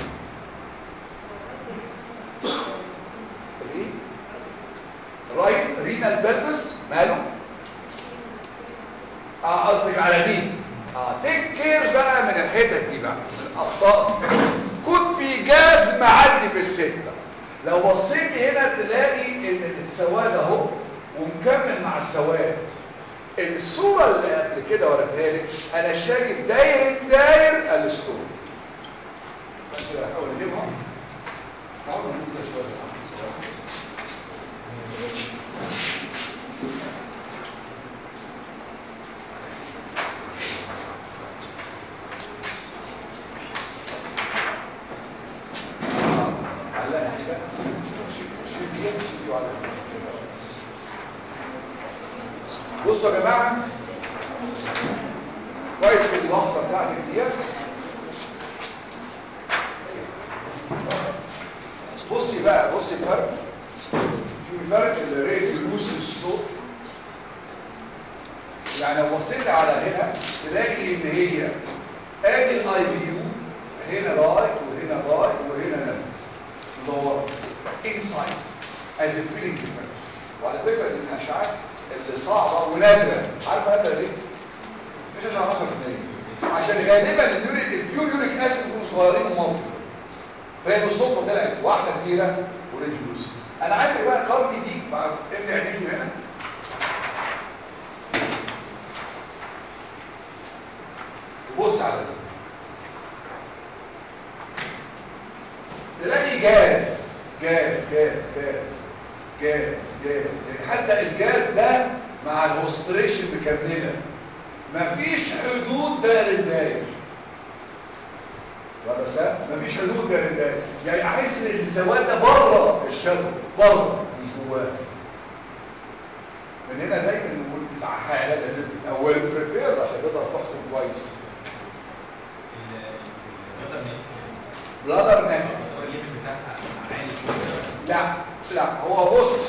S1: ايه رايت رينال بلبس ماله اه قصدك على دي اه تيك كير بقى من الحتت دي بقى من الاخطاء كود بيجاز معدي بالسته لو بصيت هنا تلاقي ان السواد اهو ومكمل مع السواد الصوره اللي قبل كده وريتها لك انا شايف داير داير الستور استنى كده احاول اجيبها احاول نجيب كده شويه بصوا يا جماعه كويس في اللحظه بتاعتك ديت بصي بقى بصي الفرق شوفي الفرق الريت يلوس الصوت يعني لو بصيت على هنا تلاقي ان هي ادي الاي بي يو هنا راي وهنا راي وهنا نم مدوره انسايد از فيلينج ديفرنت وعلى فكره دي من الاشعاعات اللي صعبه ونادره عارفه نادره ليه؟ مش عشان 10% عشان غالبا اليوريك البيور يوريك اسيد بيكونوا صغيرين ومالتي فهي بالصدفه طلعت واحده كبيره ورينج لوسي انا عايزك بقى كاردي دي مع ابن عينيكي هنا وبص على ده تلاقي جاز جاز جاز جاز جاز جاز يعني حتى الجاز ده مع الهوستريشن مكمله مفيش حدود داير داير ولا سا مفيش حدود داير داير يعني عايز السواد ده بره الشادو بره مش جواه من هنا دايما نقول الحاله لازم الاول بريبير عشان تقدر تحكم كويس بلادر نك لا لا هو بص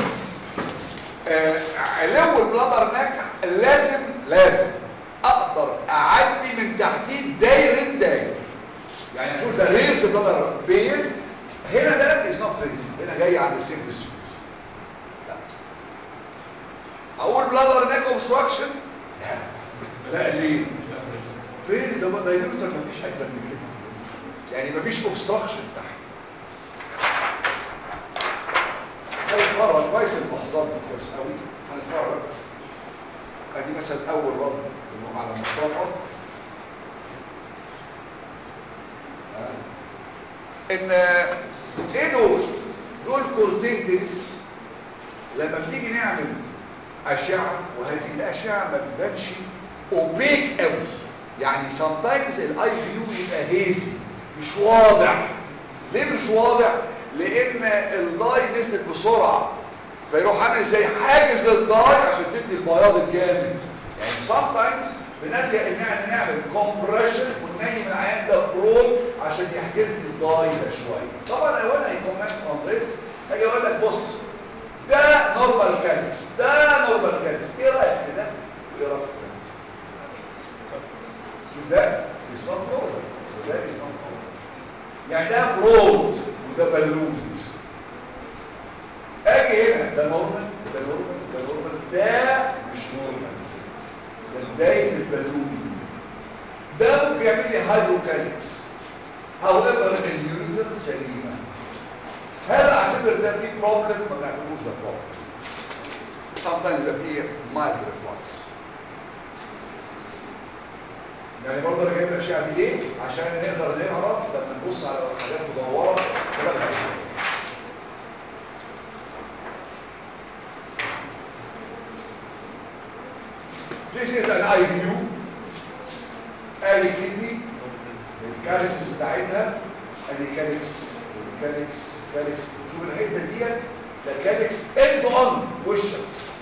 S1: آه علو البلادر نك لازم لازم اقدر اعدي من تحتيه داير داير يعني اشوف ده ريز بلادر بيز هنا ده از نوت ريز هنا جاي عند السيمبس لا اقول بلادر نك اوبستراكشن لا لا ليه فين ده دايمتر مفيش اجمل من كده يعني مفيش اوبستراكشن تحت هنتفرج كويس اللحظات دي كويس قوي هنتفرج ادي مثلا اول رد اللي على مصطفى ان ايه دول دول كورتينتس لما بنيجي نعمل اشعه وهذه الاشعه ما بتبانش اوبيك قوي يعني sometimes الاي فيو يبقى هيزي مش واضح ليه مش واضح لان الضاي نزلت بسرعه فيروح عامل زي حاجز الضاي عشان تدي البياض الجامد يعني sometimes بنلجا ان احنا نعمل كومبريشن وننيم العيان ده برول عشان يحجز لي الضاي ده شويه طبعا لو انا هيكومنت اون ذس اجي اقول لك بص ده نورمال كالكس ده نورمال كالكس ايه رايك في ده وايه رايك في ده ده is not normal ده is not normal يعني ده برود وده بالون اجي هنا ده نورمال ده نورمال ده نورمال ده مش نورمال ده بدايه البالون ده ممكن يعمل لي هايدروكاليكس however اليوريدر سليمه هل اعتبر ده فيه بروبلم ما نعتبروش ده بروبلم sometimes ده فيه mild reflux يعني برضه انا جايب الاشعه دي ليه عشان نقدر نعرف لما نبص على حاجات مدوره سببها ايه This is an eye view ادي كدني الكاليسيس بتاعتها ادي كاليكس والكاليكس كاليكس شوف الحته ديت ده كاليكس اند اون وشك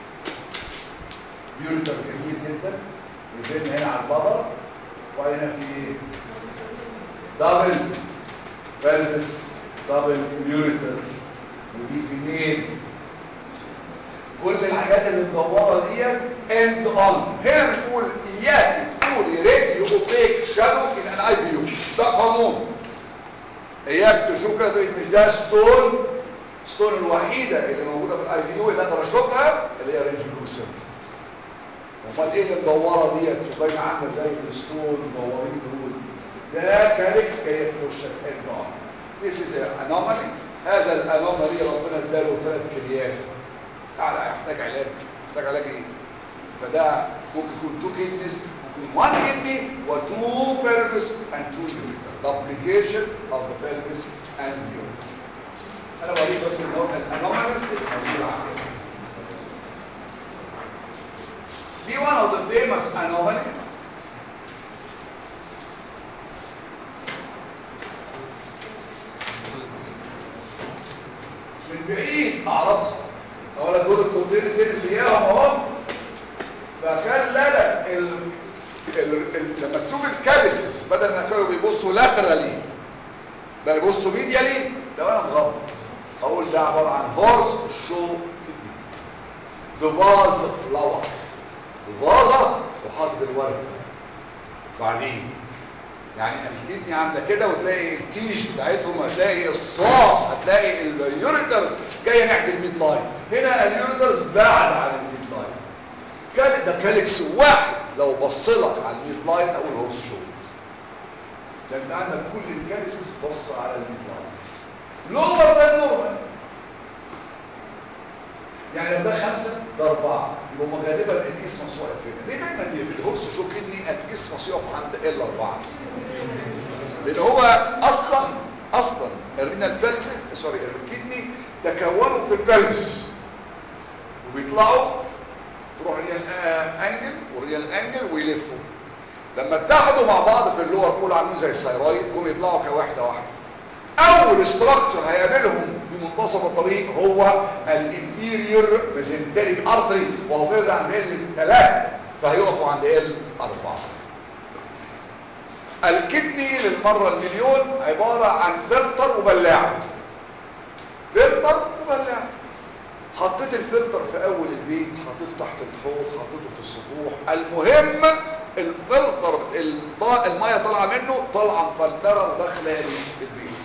S1: يوريتر جميل جدا يزن هنا على البابر وهنا في دبل بلبس دبل يوريتر ودي في مين كل الحاجات اللي مدوره ديت اند اون هنا بنقول اياك تقولي راديو اوبيك شادو ان ان اي فيو ده قانون اياك تشوف كده مش ده ستون ستون الوحيده اللي موجوده في الاي فيو اللي اقدر اشوفها اللي هي رينج بلوسنت امال ايه اللي مدوره ديت وباينه عامله زي الستون مدورين دول ده كاليكس جايه في وشك اند اون This is an anomaly هذا الانومالي ربنا اداله ثلاث كليات لا لا يحتاج علاج يحتاج علاج ايه فده ممكن يكون تو كيدنيز ممكن وان كيدني وتو بيلفس اند تو يوريتر duplication of the pelvis and urethra انا بوريك بس الانوماليز اللي موجوده عندنا دي one of the famous anomaly من بعيد اعرفها اولا دول الكوبين التنس اياهم اهو فخلى لك ال... ال... ال... لما تشوف الكاليسيس بدل ما كانوا بيبصوا لاترالي بقى يبصوا ميديالي ده انا مغمض اقول ده عباره عن هورس شو كدني ده فاز فلاور الفازه وحاطط الورد بعدين يعني الكدني عامله كده وتلاقي التيش بتاعتهم هتلاقي الصاع هتلاقي اليوريترز جايه ناحيه الميد لاين هنا اليوريترز بعد عن الميد لاين كان ده كاليكس واحد لو بصلك على الميد لاين اقول هورس شو ده انت عندك كل الكاليسيس بص على الميد لاين لور ده نورمال يعني لو ده خمسة ده أربعة يبقوا غالبا الاسمس واقف هنا ليه دايما في الهورس شو كدني الاسمس يقف عند ال أربعة لأن هو أصلا أصلا الرينال بلفي سوري الكدني تكونوا في البلبس وبيطلعوا تروح ريال انجل والريال انجل ويلفوا لما اتحدوا مع بعض في اللور بول عاملين زي الثايرويد جم يطلعوا كواحده واحده اول استراكشر هيقابلهم في منتصف الطريق هو الانفيريور ميزنتريك ارتري وهو فاز عند ال 3 فهيقفوا عند ال 4 الكدني للمره المليون عباره عن فلتر وبلاعه فلتر وبلاعه حطيت الفلتر في اول البيت حطيته تحت الحوض حطيته في السطوح المهم الفلتر الميه طالعه منه طالعه مفلتره وداخله البيت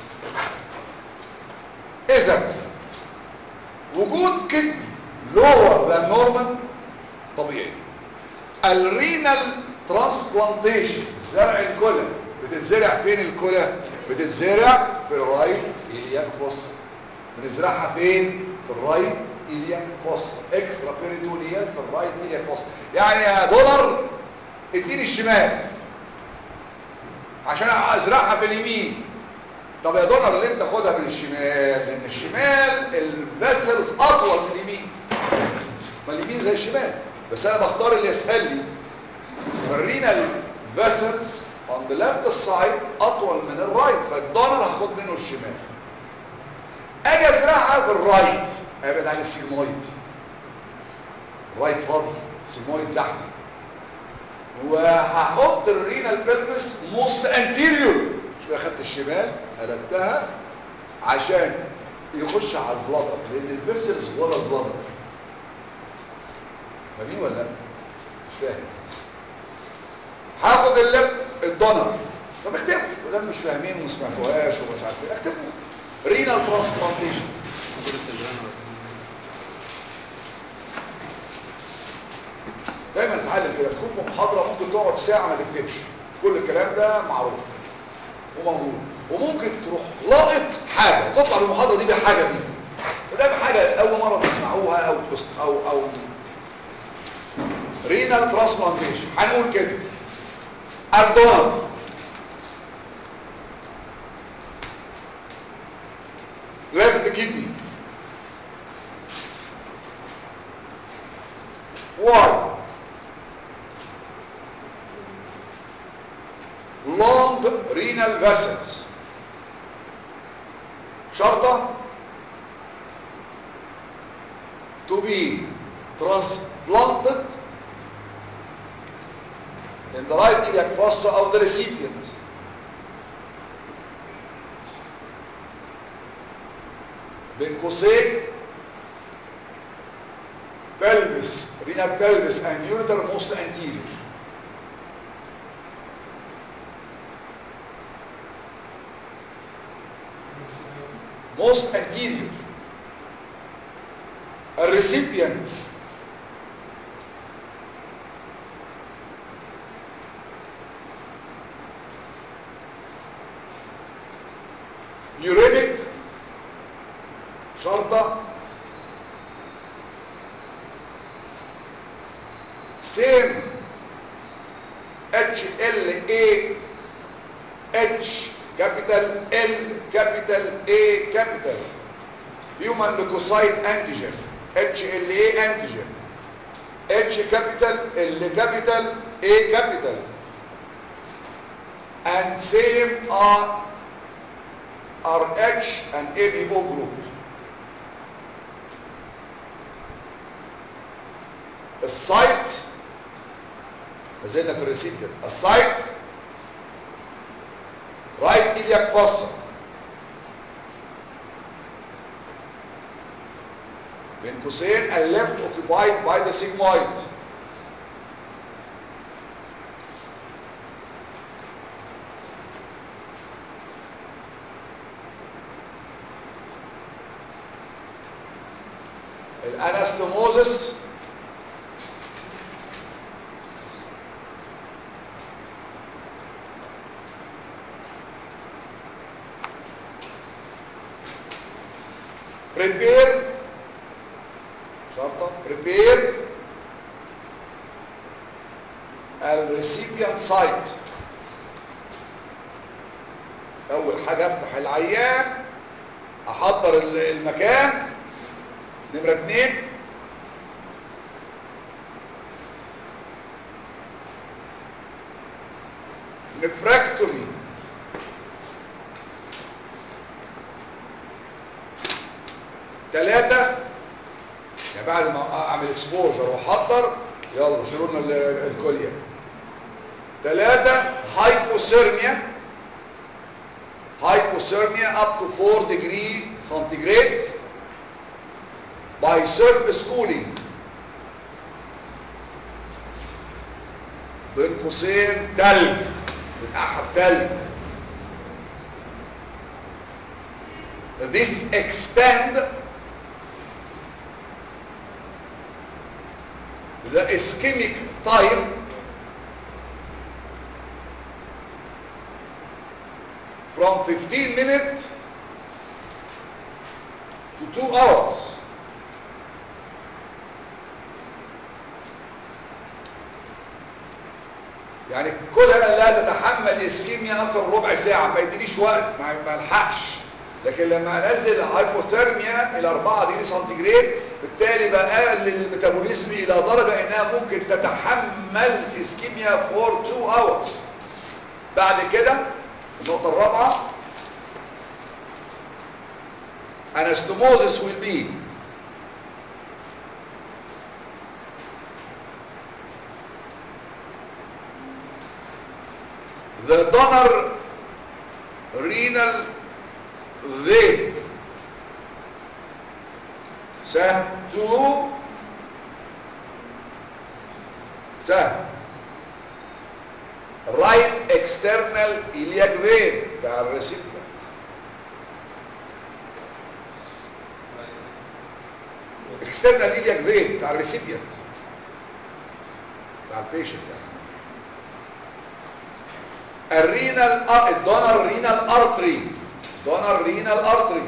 S1: اذا وجود كدني لور ذان نورمال طبيعي الرينال ترانسبلانتيشن زرع الكلى بتتزرع فين الكلى بتتزرع في الرايت إلياك فوسا بنزرعها فين في الرايت إلياك فوسا اكسترا بيريدونيال في الرايت إلياك فوسا يعني يا دولار اديني الشمال عشان ازرعها في اليمين طب يا دولار ليه تاخدها من الشمال لان الشمال الفيسلز اطول من اليمين ما اليمين زي الشمال بس انا بختار اللي يسهل لي الرينال فيسلز on the left side اطول من الرايت فالدولار هاخد منه الشمال اجي ازرعها في الرايت ابعد عن السيجمويد رايت فاضي سيجمويد زحمه وهحط الرينال بلفس موست انتيريور شويه اخدت الشمال قلبتها عشان يخش على البلادر لان الفيسلز ورا البلادر فاهمين ولا لا مش فاهم هاخد اللب الدونر طب اكتبوا ما دام مش فاهمين وما سمعتوهاش ومش عارفين اكتبوا رينال ترانسبلانتيشن دايما اتعلم كده تكون في محاضره ممكن تقعد ساعه ما تكتبش كل الكلام ده معروف وموجود وممكن تروح لاقط حاجه تطلع من المحاضره دي بحاجه دي وده بحاجه اول مره تسمعوها او تس- او او رينال ترانسبلانتيشن هنقول كده الدونر left kidney why long renal vessels شرطة to be transplanted in the right iliac fossa of the recipient بين قوسين pelvis renal pelvis and ureter most anterior most anterior a recipient uremic شرطة same H L A H capital L capital A capital human leukocyte antigen HLA antigen H capital L capital A capital and same are RH and ABO group السايت ما زلنا في الريسيبتر السايت رايت إلياك فوسا بين قوسين and left occupied by the sigmoid الانستموزس prepare شرطة prepare الريسيبيانت سايت اول حاجة افتح العيان احضر ال- المكان نمرة اتنين نفراكتومي ثلاثة يعني بعد ما اعمل اكسبوجر واحضر يلا شيلوا لنا ال- الكليه ثلاثة هايبوثيرميا hypothermia up to 4 degree centigrade by surface cooling بين قوسين تلج بنقعها في تلج this extend the ischemic time from 15 minutes to 2 hours يعني كلها لا تتحمل اسكيميا اكثر من ربع ساعه ما يدينيش وقت ما ما الحقش لكن لما انزل هايبوثيرميا الى 4 ديجري سنتيجريد بالتالي بقلل الميتابوليزم الى درجه انها ممكن تتحمل اسكيميا فور 2 اورز بعد كده النقطه الرابعه anastomosis will be the donor renal vein سهم to سهل رايت اكسترنال إلياك فين بتاع الريسيبيانت اكسترنال إلياك فين بتاع الريسيبيانت بتاع البيشنت يعني الرينال الدونر رينال ارتري دونر رينال ارتري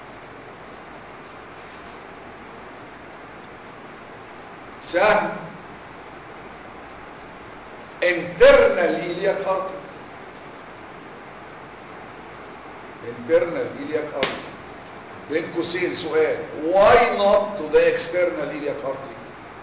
S1: سهم internal iliac artery internal iliac artery بين قوسين سؤال why not to the external iliac artery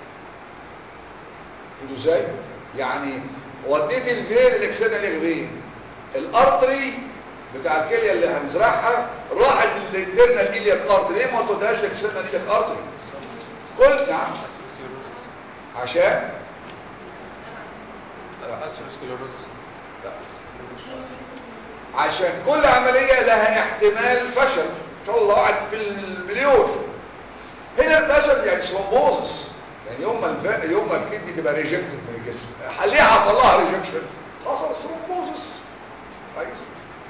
S1: انتوا ازاي يعني وديت الفين الاكسترنال iliac فين الارتري بتاع الكليه اللي هنزرعها راحت للانترنال iliac artery ليه ما توديهاش الاكسترنال iliac artery كل نعم عشان لا. عشان كل عملية لها احتمال فشل ان شاء الله واحد في المليون هنا الفشل يعني ثرومبوزس يعني يوم ما الف... يوم ما الكدني تبقى ريجكتد من الجسم ليه حصل لها ريجكشن حصل ثرومبوزس كويس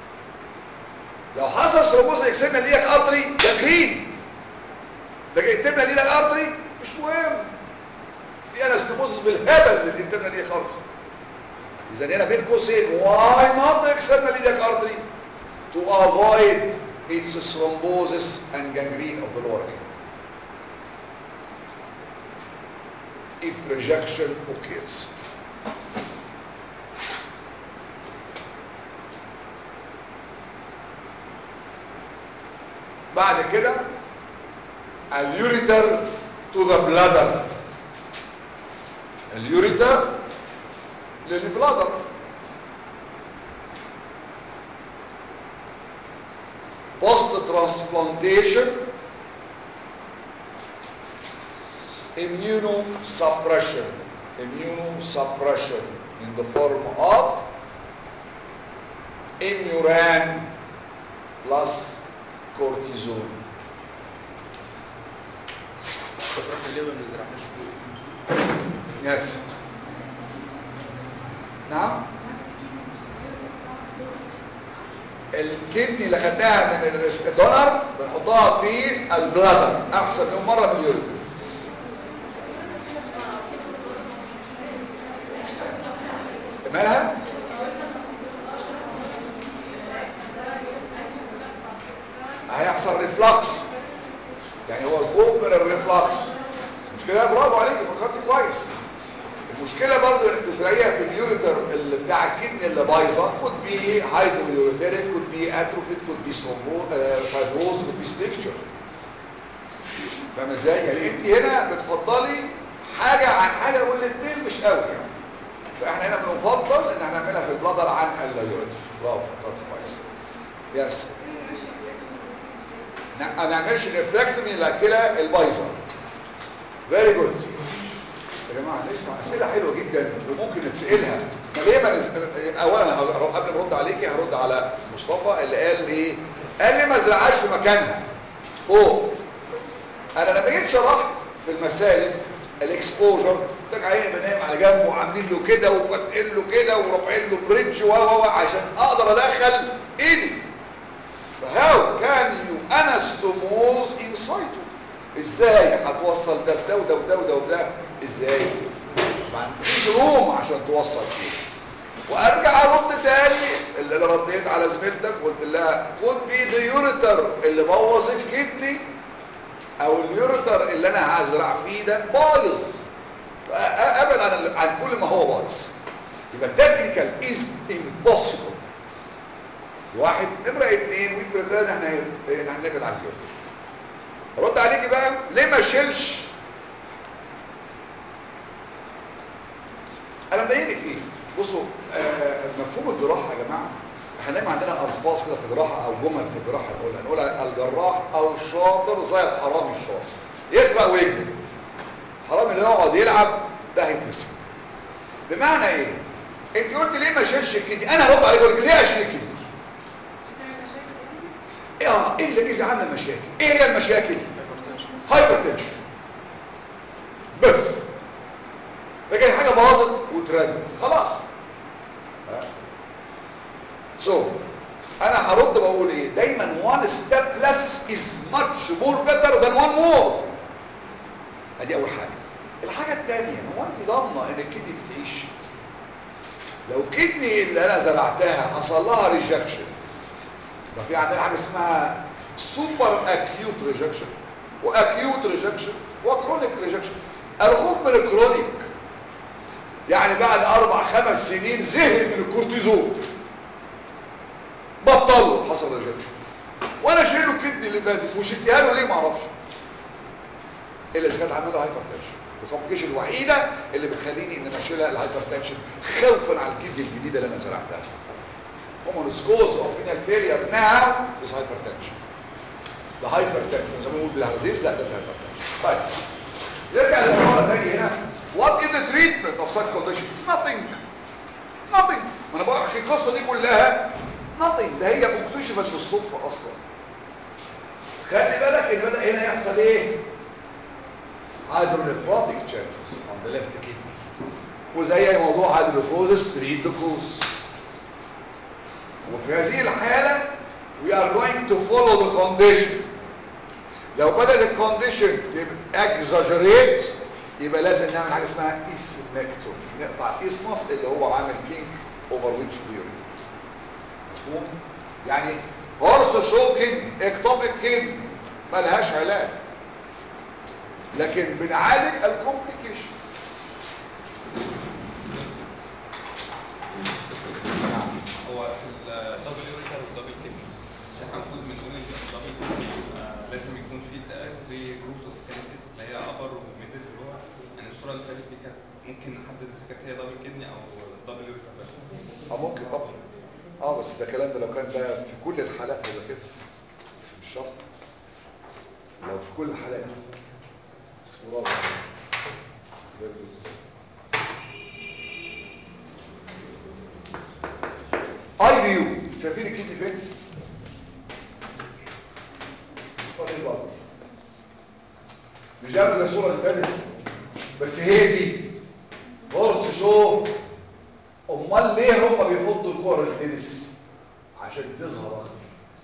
S1: لو حصل ثرومبوزس اكسرنا ليك ارتري ده جرين لكن التبنى ليك ارتري مش مهم في انستموزس بالهبل للانترنال ليك ارتري اذا هنا بين قوسين why not the external iliac artery to avoid its thrombosis and gangrene of the lower limb if rejection occurs بعد كده اليوريتر to the bladder اليوريتر للبلادر post transplantation immunosuppression immunosuppression in the form of immuran plus cortisone yes نعم الكدني اللي خدناها من الدونر بنحطها في البلادر احسن من مره من اليوريتر مالها هيحصل ريفلكس يعني هو الخوف من الريفلكس مش كده برافو عليك فكرت كويس المشكله برضو انك تسرقيها في اليوريتر اللي بتاع الكدني اللي بايظه كود بي هايدرويوريتريك كود بي اتروفيت كود بي فايبروز كود بي ستيكتشر فاهم ازاي يعني انت هنا بتفضلي حاجه عن حاجه والاثنين مش قوي يعني فاحنا هنا بنفضل ان احنا نعملها في البلادر عن اليوريتر برافو فكرت كويس يس ما نعملش ريفراكتومي للكلى البايظه فيري جود يا جماعه نسمع اسئله حلوه جدا وممكن نتسالها ليه ما نز... اولا قبل ما ارد عليكي هرد على مصطفى اللي قال ايه قال لي ما ازرعهاش في مكانها فوق انا لما جيت شرحت في المسالك الاكسبوجر قلت عين بنام على جنبه وعاملين له كده وفاتحين له كده ورافعين له بريدج و و عشان اقدر ادخل ايدي فهاو كان يو انستموز انسايتو ازاي هتوصل ده بده وده وده وده وده ازاي ما فيش روم عشان توصل فيه وارجع ارد تاني اللي انا رديت على زميلتك وقلت لها خد بيد يوريتر اللي بوظ الكدني او اليوريتر اللي انا هزرع فيه ده بايظ ابعد عن عن كل ما هو بايظ يبقى تكنيكال از امبوسيبل واحد نمره اثنين وي بريفير ان احنا ان احنا نبعد عن اليوريتر رد عليكي بقى ليه ما اشيلش انا مضايقني في ايه بصوا آه مفهوم الجراحه يا جماعه احنا دايما عندنا الفاظ كده في الجراحه او جمل في الجراحه نقولها نقولها الجراح او الشاطر زي الحرامي الشاطر يسرق ويجري الحرامي اللي يقعد يلعب ده هيتمسك بمعنى ايه انت قلت ليه ما شيلش الكدني انا هرد عليك اقول ليه اشيل الكدني اه الا اذا عامله مشاكل ايه هي المشاكل هايبرتنشن بس لكن حاجه باظت واتردت خلاص سو so, انا هرد بقول ايه دايما one step less is much more better than one more ادي اول حاجه الحاجه الثانيه هو انت ضامنه ان الكدني دي تعيش لو الكدني اللي انا زرعتها حصل لها ريجكشن ففي عندنا حاجه اسمها سوبر اكيوت ريجكشن واكيوت ريجكشن وكرونيك ريجكشن الخوف من الكرونيك يعني بعد اربع خمس سنين زهق من الكورتيزون بطلوا حصل ريجكشن وانا شايله الكدني اللي فاتت وشديها له ليه ما اعرفش الا اذا كانت عامله هايبر تنشن الكومبليكيشن الوحيده اللي بتخليني ان انا اشيلها الهايبر تنشن خوفا على الكدني الجديده اللي انا زرعتها common cause of renal failure now is hypertension the hypertension زي ما بنقول بالهرزيز لا ده الهايبرتنشن طيب يرجع للموضوع تاني هنا what is the treatment of such condition nothing nothing ما انا بحكي القصه دي كلها nothing ده هي اكتشفت بالصدفه اصلا خلي بالك ان بدا هنا يحصل ايه hydronephrotic changes on the left kidney وزي اي موضوع hydronephrosis treat the cause وفي هذه الحالة we are going to follow the condition لو بدأت الكونديشن تبقى exaggerate يبقى لازم نعمل حاجة اسمها اسمكتومي نقطع الاسمس اللي هو عامل كينج over which we urine مفهوم؟ يعني هورس شوكينج اكتوبيك كينج ملهاش علاج لكن بنعالج الكومبليكيشن
S3: هو في الدبل يوريتر والدبل كيدني احنا المفروض بنقول ان الدبل كيدني لازم يكون فيه 3 جروبس اوف كانسيز اللي هي ابر وميدل اللور يعني الصوره اللي فاتت دي كانت ممكن نحدد اذا كانت هي دبل كيدني او دبل يوريتر بس
S1: اه ممكن طبعا اه بس ده كلام ده لو كان ده في كل الحالات هيبقى كده مش شرط لو في كل الحالات بس برافو Very good. اي بي يو شايفين الكيدني فين فاضل بقى مش جاب زي الصوره اللي فاتت بس هيزي هورس شو امال ليه هم بيحطوا الكوره التنس عشان تظهر اكتر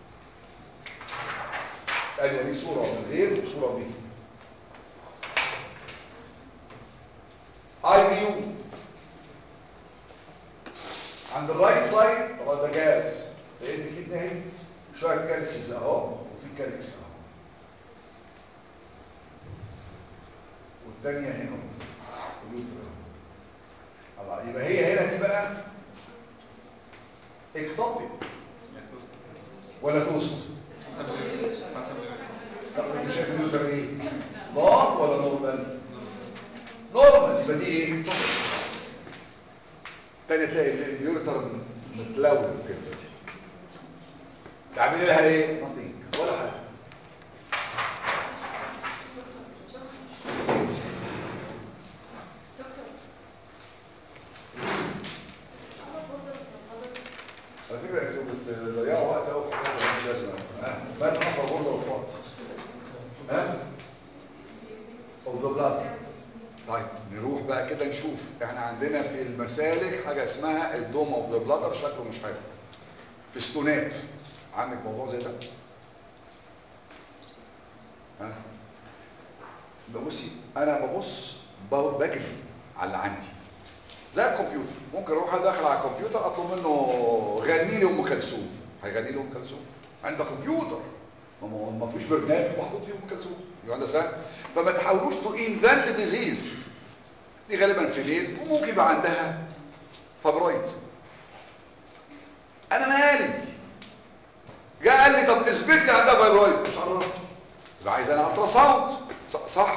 S1: ايوه دي صوره من غير وصوره بيه اي بي يو عند الرايت سايد طبعا ده جاز لقيت كده اهي شويه كالسيز اهو وفي كالكس اهو والثانيه هنا اليوتر الله يبقى هي هنا دي بقى اكتوبي ولا توست طب انت شايف اليوتر ايه نار ولا نورمال نورمال يبقى دي ايه تاني تلاقي اليورتر متلون كده تعملي لها ايه nothing ولا حاجه على فكره انتوا بتضيعوا وقت قوي في حاجه مش لازمه ها ما نحضر برضه وقت ها اوف ذا بلاد طيب نروح بقى كده نشوف احنا عندنا في المسالك حاجة اسمها الدوم اوف ذا بلادر شكله مش حلو في ستونات عندك موضوع زي ده ها ببصي انا ببص بجري على اللي عندي زي الكمبيوتر ممكن اروح داخل على الكمبيوتر اطلب منه غني لي ام كلثوم هيغني لي ام كلثوم عندك كمبيوتر ما ما فيش برنامج محطوط فيه ام كلثوم يو اندرستاند فما تحاولوش تو انفنت ديزيز دي غالبا في ميل وممكن يبقى عندها فبرايد انا مالي جاء قال لي طب اثبت لي عندها فايبرويد مش عارف يبقى عايز انا الترا ساوند صح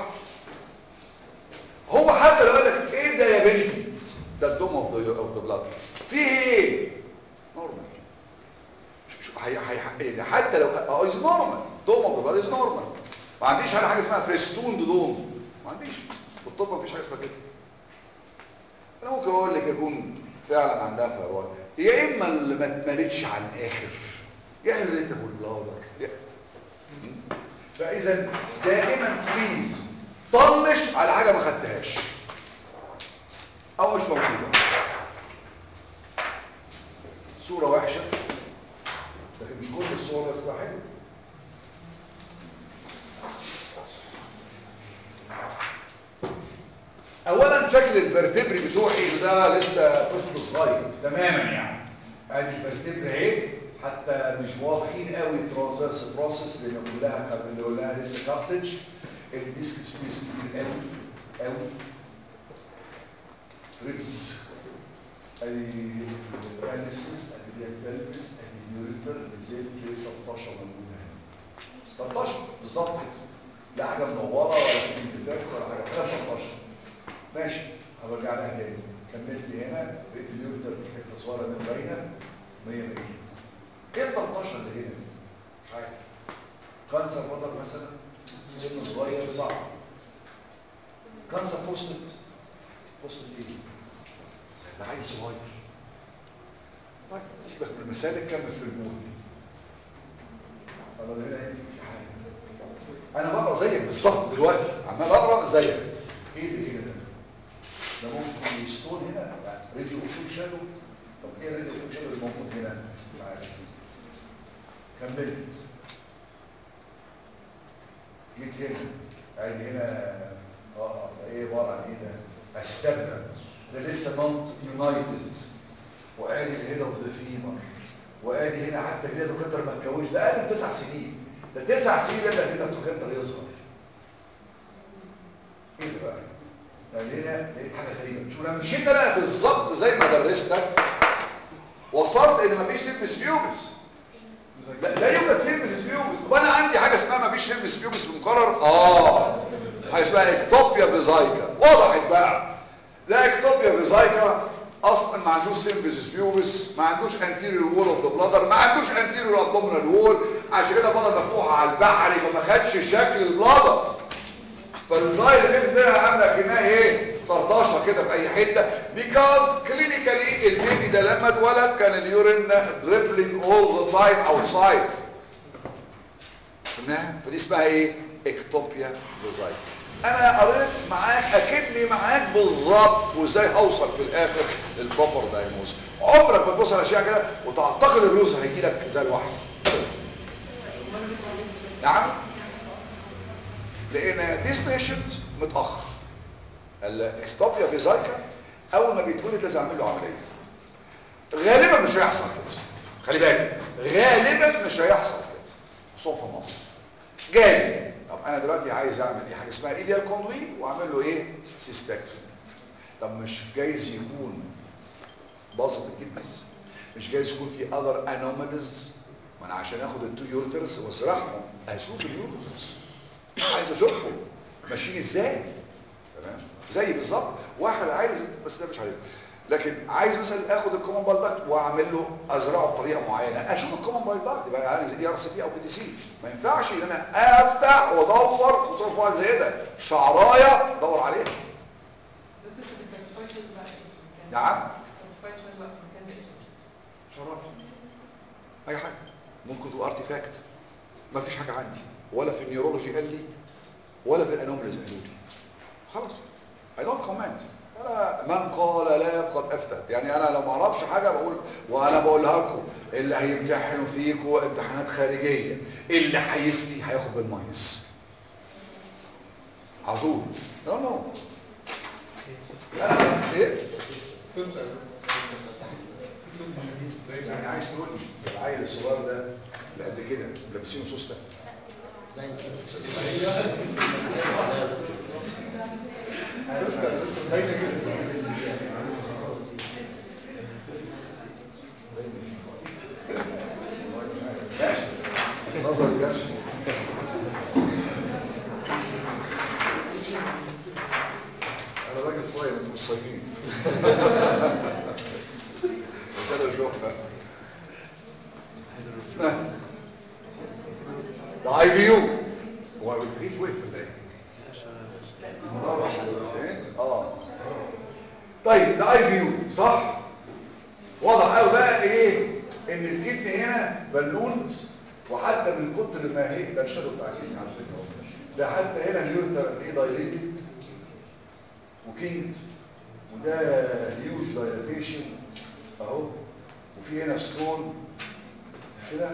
S1: هو حتى لو قال لك ايه ده يا بنتي ده الدوم اوف ذا اوف ذا بلاد في ايه نورمال هي هي حتى لو اه از نورمال دوم اوف ذا بلاد از نورمال ما عنديش انا حاجه اسمها بريستون دوم ما عنديش في الطب ما فيش حاجه اسمها كده انا ممكن اقول لك يكون فعلا عندها فيرويد يا اما اللي ما اتملتش على الاخر يا الريتابل بلادر فاذا دائما بليز طنش على حاجه ما خدتهاش او مش موجوده صوره وحشه لكن مش كل الصور بس حلوه اولا شكل الفرتبري بتوعي ده لسه طفل صغير تماما يعني ادي الفرتبري اهي حتى مش واضحين قوي ترانسفيرس بروسيس لان كلها كان اللي قلناها لسه كارتج الديسك سبيس كبير قوي قوي ريبس ادي الاليسيس ادي دي البلبس ادي اليوريتر زي كده 13 موجوده هنا 13 بالظبط كده لا حاجه منوره ولا في انتفاخ ولا حاجه 13 ماشي هرجع لها تاني كملت هنا بقيت اليوريتر حته صغيره من باينه 100 100 ايه ال 13 اللي هنا مش عارف كانسر بطل مثلا سن صغير صعب كانسر بوستت بوستت ايه ده عيل صغير طيب سيبك من المسالك كمل في المول طب هنا يمكن في حاجه انا بقرا زيك بالظبط دلوقتي عمال اقرا زيك ايه اللي هنا ده ده ممكن يكون ستون هنا يعني راديو اوكتيف شادو طب ايه الراديو اوكتيف شادو اللي موجود هنا مش عارف كملت جيت هنا ادي هنا اه ده ايه عباره عن ايه ده استبدل ده لسه نون يونايتد وادي الهيد اوف ذا فيمر وادي هنا حتى كده الكتر ما اتكونش ده اقل من تسع سنين ده تسع سنين ده كده الكتر يصغر ايه ده بقى يعني هنا لقيت حاجه غريبه شو لما مشيت انا بالظبط زي ما درستك وصلت ان مفيش سيرفيس فيوبس لا, لا يوجد سيرفيس فيوبس طب انا عندي حاجه اسمها مفيش سيرفيس فيوبس مكرر اه حاجه اسمها اكتوبيا فيزايكا وضحت بقى لا اكتوبيا فيزايكا اصلا ما عندوش سيرفيس فيوبس ما عندوش انتيريور وول اوف ذا بلادر ما عندوش انتيريور ابدومينال وول عشان كده البلادر مفتوحه على البحري فما خدش شكل البلادر فالدايلس ده عامله كنايه ايه طرطشه كده في اي حته because clinically البيبي ده لما اتولد كان اليورين dribbling all the time outside فهمناها فدي اسمها ايه اكتوبيا فيزايت انا قريت معاك اكدني معاك بالظبط وازاي هوصل في الاخر للبروبر دايجنوز عمرك ما تبص على اشياء كده وتعتقد الرز هيجي لك زي الوحي نعم لان this patient متاخر الاكستوبيا فيزايكا اول ما بيتولد لازم اعمل له عمليه غالبا مش هيحصل كده خلي بالك غالبا مش هيحصل كده خصوصا في مصر جاي طب انا دلوقتي عايز اعمل ايه حاجه اسمها ايليال كوندوي واعمل له ايه سيستكتومي طب مش جايز يكون باظت الكدنس مش جايز يكون في اذر انوماليز ما انا عشان اخد التو يورترز وازرعهم اشوف اليورترز عايز اشوفهم ماشيين ازاي تمام زي بالظبط واحد عايز بس ده مش عليه لكن عايز مثلا اخد الكومن بايل واعمل له ازرعه بطريقه معينه اشوف الكومن بايل داكت يبقى يعني زي ار سي تي او بي تي سي ما ينفعش ان انا افتح وادور خصوصا في وقت زي ده شعرايه ادور عليها نعم شعرايه اي حاجه ممكن تبقى ارتيفاكت ما فيش حاجه عندي ولا في النيورولوجي قال لي ولا في الانوماليز قالوا لي خلاص I don't comment انا من قال لا فقد افتى يعني انا لو ما اعرفش حاجه بقول وانا بقولها لكم اللي هيمتحنوا فيكم امتحانات خارجيه اللي هيفتي هياخد بالماينس على طول لا نو ايه يعني عايز تقول لي العيل الصغير ده اللي قد كده لابسينه سوسته ماشي نظر جرش انا راجل صايم انتوا مش صايمين كده شوفها ده اي بي يو هو التكييف وقف ولا ايه؟ اه طيب ده اي بي يو صح واضح قوي بقى ايه ان الكدن هنا بالونز وحتى من كتر ما هي ده الشادو بتاع الكدن على فكره اهو ده حتى هنا اليورتر ايه دايليتد وكينج وده هيوج دايلاتيشن اهو وفي هنا ستون مش كده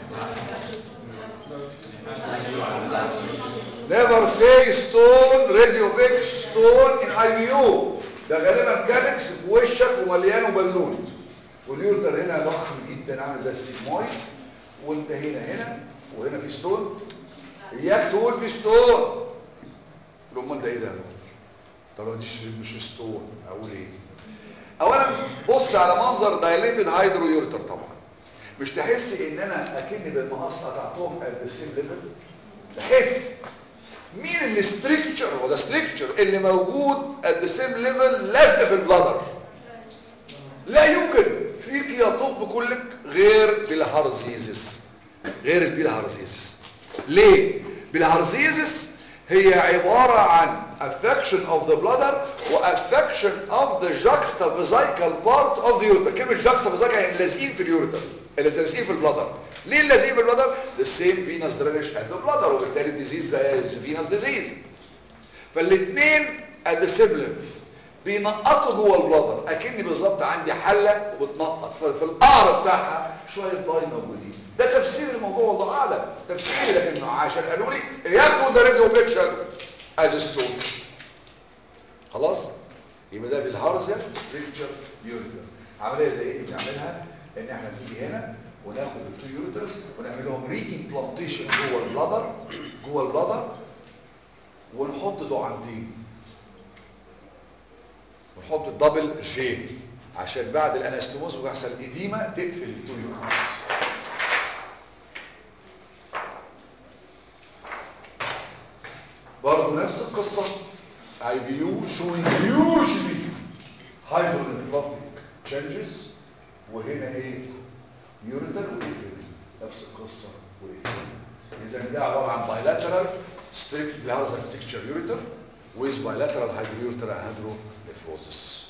S1: نيفر سي ستون راديو بيك ستون ان اي يو ده غالبا كالكس في وشك ومليان وبالون واليورتر هنا ضخم جدا عامل زي السيمويد وانت هنا هنا وهنا في ستون اياك تقول في ستون امال ده ايه ده يا دكتور طب دي مش ستون اقول ايه اولا بص على منظر دايليتد هايدرو يورتر طبعا مش تحس ان انا اكني بالمقص قطعتهم ات ذا سيم ليفل تحس مين الستريكتشر هو ده ستريكتشر اللي موجود ات ذا سيم ليفل لازق في البلادر لا يوجد فيك يا طب كلك غير بالهارزيزس غير البيلهارزيزس ليه بالهارزيزس هي عبارة عن affection of the bladder و affection of the juxtavesical part of the ureter كلمة juxtavesical يعني اللازقين في اليورتر اللازقين في البلادر ليه اللازقين في البلادر the same venous drainage at the bladder وبالتالي الديزيز ده venous disease فالاثنين at the same level بينقطوا جوه البلادر اكني بالظبط عندي حله وبتنقط ففي القعر بتاعها شويه ضاي موجودين ده تفسير الموضوع والله اعلم تفسيري لكن عشان قالوا لي ياخدوا ده راديو بيكشر از ستون خلاص يبقى ده بالهارزيا ستريكتشر يوريتر عمليه زي ايه بنعملها ان احنا نيجي هنا وناخد التو يوريترز ونعمل لهم ري امبلانتيشن جوه البلادر جوه البلادر ونحط دعامتين ونحط الدبل جي عشان بعد الانستموز ويحصل اديمه تقفل التو يوريترز برضه نفس القصة IVU showing usually hydronephrotic changes وهنا ايه يوريتر وإفرين نفس القصة وإفرين إذا ده عبارة عن bilateral strict بالهارزة structure ureter with bilateral hydroureter hydronephrosis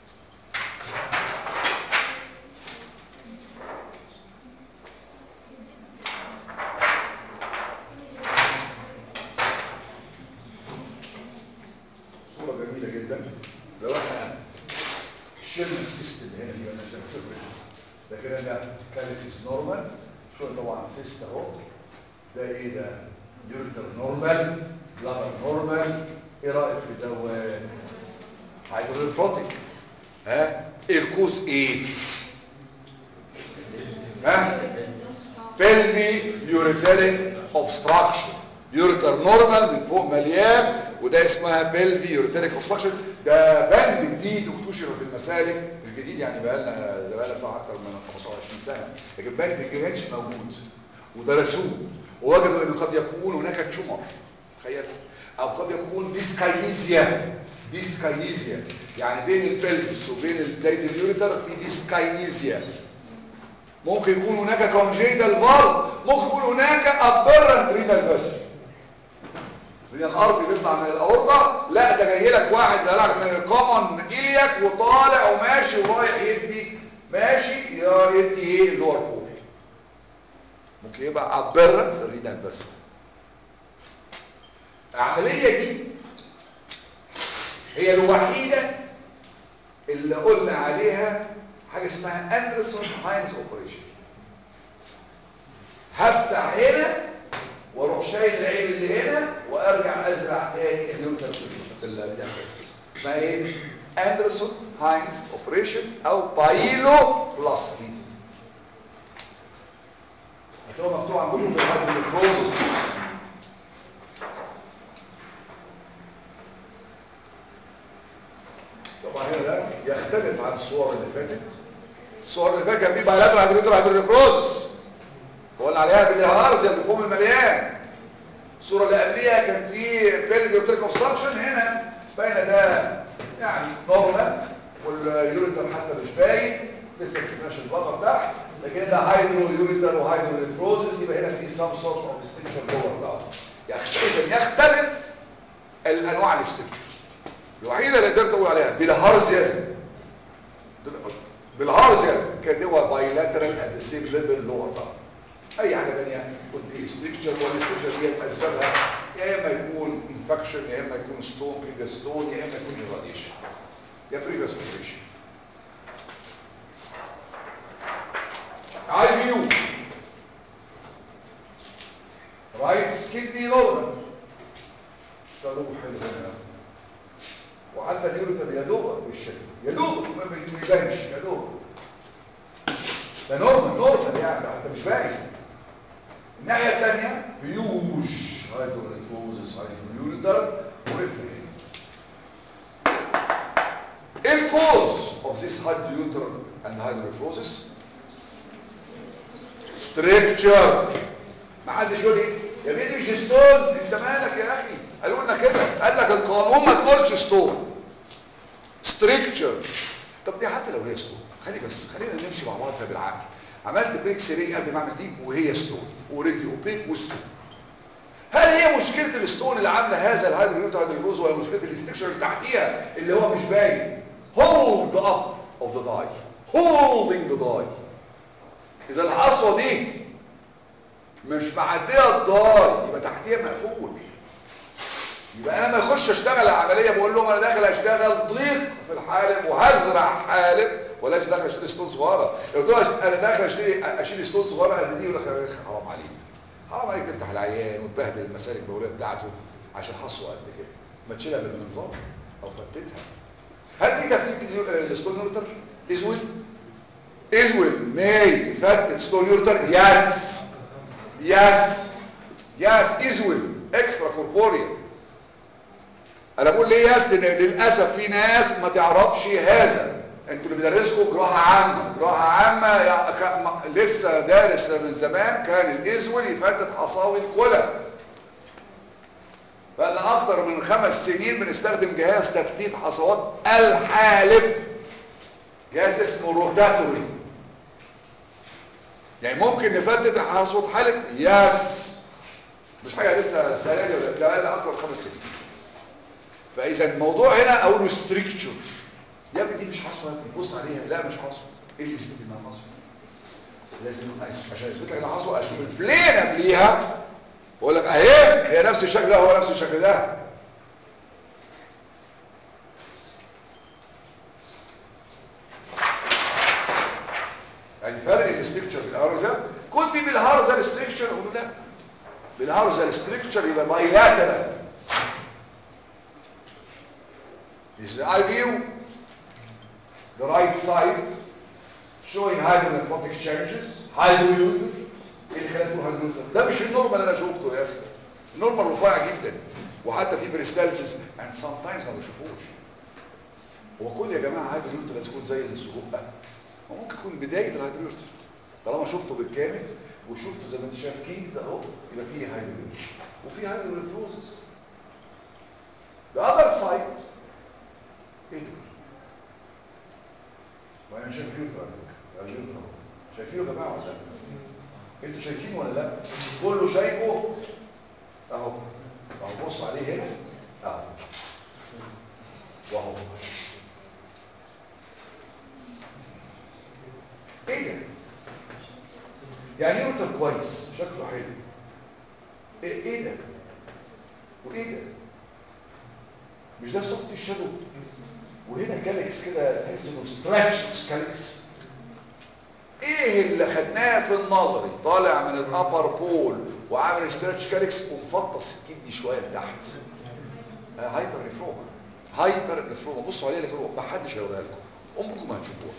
S1: صورة جميلة جدا لو احنا شلنا السيست اللي هنا دي ولا عشان صفر ده كده ده كاليسيس نورمال شو طبعا سيست اهو ده ايه ده يوريتر نورمال بلادر نورمال ايه رايك في ده هيدروفروتيك ها ايه الكوز ايه ها بلفي يوريتريك اوبستراكشن يوريتر نورمال من فوق مليان وده اسمها بلفي يوريتريك اوبستراكشن ده بند جديد اكتشف في المسالك مش جديد يعني بقى لنا ده بقى لنا بتاع اكتر من 15 20 سنه لكن بند ما كانش موجود ودرسوه ووجدوا انه قد يكون هناك تشومر تخيل او قد يكون ديسكاينيزيا ديسكاينيزيا يعني بين البلفس وبين البليت اليوريتر في ديسكاينيزيا ممكن يكون هناك كونجيتال فالف ممكن يكون هناك ابرنت رينال فاسل من الارض بيطلع من الاورطه لا ده جاي لك واحد ده من الكومن اليك وطالع وماشي ورايح يدي ماشي يا يدي ايه اللور بول ممكن يبقى ابرنت رينال فاسل العمليه دي هي الوحيده اللي قلنا عليها حاجه اسمها اندرسون هاينز اوبريشن هفتح هنا واروح شايل العيب اللي هنا وارجع ازرع تاني اليوتر في الديافرامز اسمها ايه اندرسون هاينز اوبريشن او بايلو بلاستي هتبقى مكتوب عندكم في الهايدروفروزس طبعا هنا ده يختلف عن الصور اللي فاتت الصور اللي فاتت كان في بايلاترال هيدرويتر هيدروفروزس قلنا عليها بالهارزيا بالفم المليان الصوره اللي قبليها كان في بيلفي وتريك اوبستراكشن هنا باينه ده يعني نورمال واليوريتر حتى مش باين لسه ما شفناش البطن تحت لكن ده هايدرو يوريتر وهايدرو نيفروزس يبقى هنا في سام سورت اوف ستيكشر جوه الضغط اذا يختلف الانواع الاستكشر الوحيده اللي قدرت اقول عليها بالهارزيا بالهارزيا كانت هو بايلاترال ات ذا سيم ليفل لور ضغط اي حاجه ثانيه كنت دي ستيكشر والاستكشر دي اسبابها يا اما يكون انفكشن يا اما يكون ستون بريجا ستون يا اما يكون irradiation يا previous operation اي فيو رايت كدني نورمال ده دوب حلو هنا وحتى اليوريتر يا دوب بالشكل يا دوب ما بيبانش يا دوب ده نورمال نورمال يعني ده حتى مش باين الناحيه الثانيه هيوج هايدروليفوزس هايدروليتر وقف ايه الكوز of this hydrouter and hydronephrosis structure ما حدش يقول ايه يا بيدي مش ستون انت مالك يا اخي قالوا لنا كده قال لك القانون ما تقولش ستون ستريكتشر طب دي حتى لو هي ستون خلي بس خلينا نمشي مع بعض بالعقل عملت بريك سري قبل ما اعمل دي وهي ستون اوريدي اوبيك وستون هل هي مشكله الستون اللي عامله هذا الهيدروجين هيدروجين ولا مشكله الاستكشر اللي تحتيها اللي هو مش باين hold up of the die holding the die اذا الحصوه دي مش معديه الضاي يبقى تحتيها مقفول يبقى انا ما اخش اشتغل العمليه بقول لهم انا داخل اشتغل ضيق في الحالب وهزرع حالب وليس داخل اشتري ستون صغيره لو قلت له انا داخل اشتري اشيل ستون صغيره قد دي يقول لك يا اخي حرام عليك حرام عليك تفتح العيان وتبهدل المسالك البوليه بتاعته عشان حصوه قد كده ما تشيلها بالمنظار او فتتها هل في تفتيت الستون يورتر ازول ازول ماي فتت ستون يورتر يس يس يس ازول اكسترا كوربوريال انا بقول ليه يس لان للاسف في ناس ما تعرفش هذا انتوا اللي بيدرسكم جراحه عامه جراحه عامه يع- ك- م- لسه دارس من زمان كان الازول يفتت حصاوي الكلى بقى اكتر من خمس سنين بنستخدم جهاز تفتيت حصوات الحالب جهاز اسمه روتاتوري يعني ممكن نفتت حصوة حالب يس مش حاجه لسه السنه دي ولا ده بقى لنا اكتر من خمس سنين فاذا الموضوع هنا اقوله ستريكتشر يا ابني دي مش حصوه يا ابني بص عليها لا مش حصوه ايه اللي يثبت انها حصوه لازم أس- عشان اثبت لك انها حصوه اشوف البلين قبليها بقول لك اهي هي نفس الشكل ده هو نفس الشكل ده يعني فرق الاستركتشر في الهرزه كود بي بالهرزه الاستركتشر اقول له لا بالهرزه الاستركتشر يبقى بايلاترال This is the eye view, the right side showing hydronephrotic changes, hydrouter, ايه اللي خلاك تقول hydrouter؟ ده مش النورمال اللي انا شفته يا اخي النورمال رفيع جدا وحتى في بريستالسيس and sometimes ما بشوفوش هو كل يا جماعه هيدرويرتر لازم يكون زي السجوقه هو ممكن يكون بدايه الهيدرويرتر طالما شفته بالكامل وشفته زي ما انت شايف كده اهو يبقى فيه هيدرويرتر وفي هيدرويرفروزس the other side ايه ده وانا شايف اليوتر على فكره اليوتر اهو شايفينه يا جماعه ولا لا انتوا شايفينه ولا لا كله شايفه اهو اهو بص عليه هنا اهو واهو ايه ده يعني يوتر كويس شكله حلو ايه ايه ده وايه ده مش ده سوفت الشادو وهنا كالكس كده تحس انه ستريتشد كالكس ايه اللي خدناه في النظري طالع من الابر بول وعامل ستريتش كالكس ومفطس الكدني شويه لتحت آه، هايبر نفروما هايبر نفروما بصوا عليها لكن ما حدش هيوريها لكم عمركم ما هتشوفوها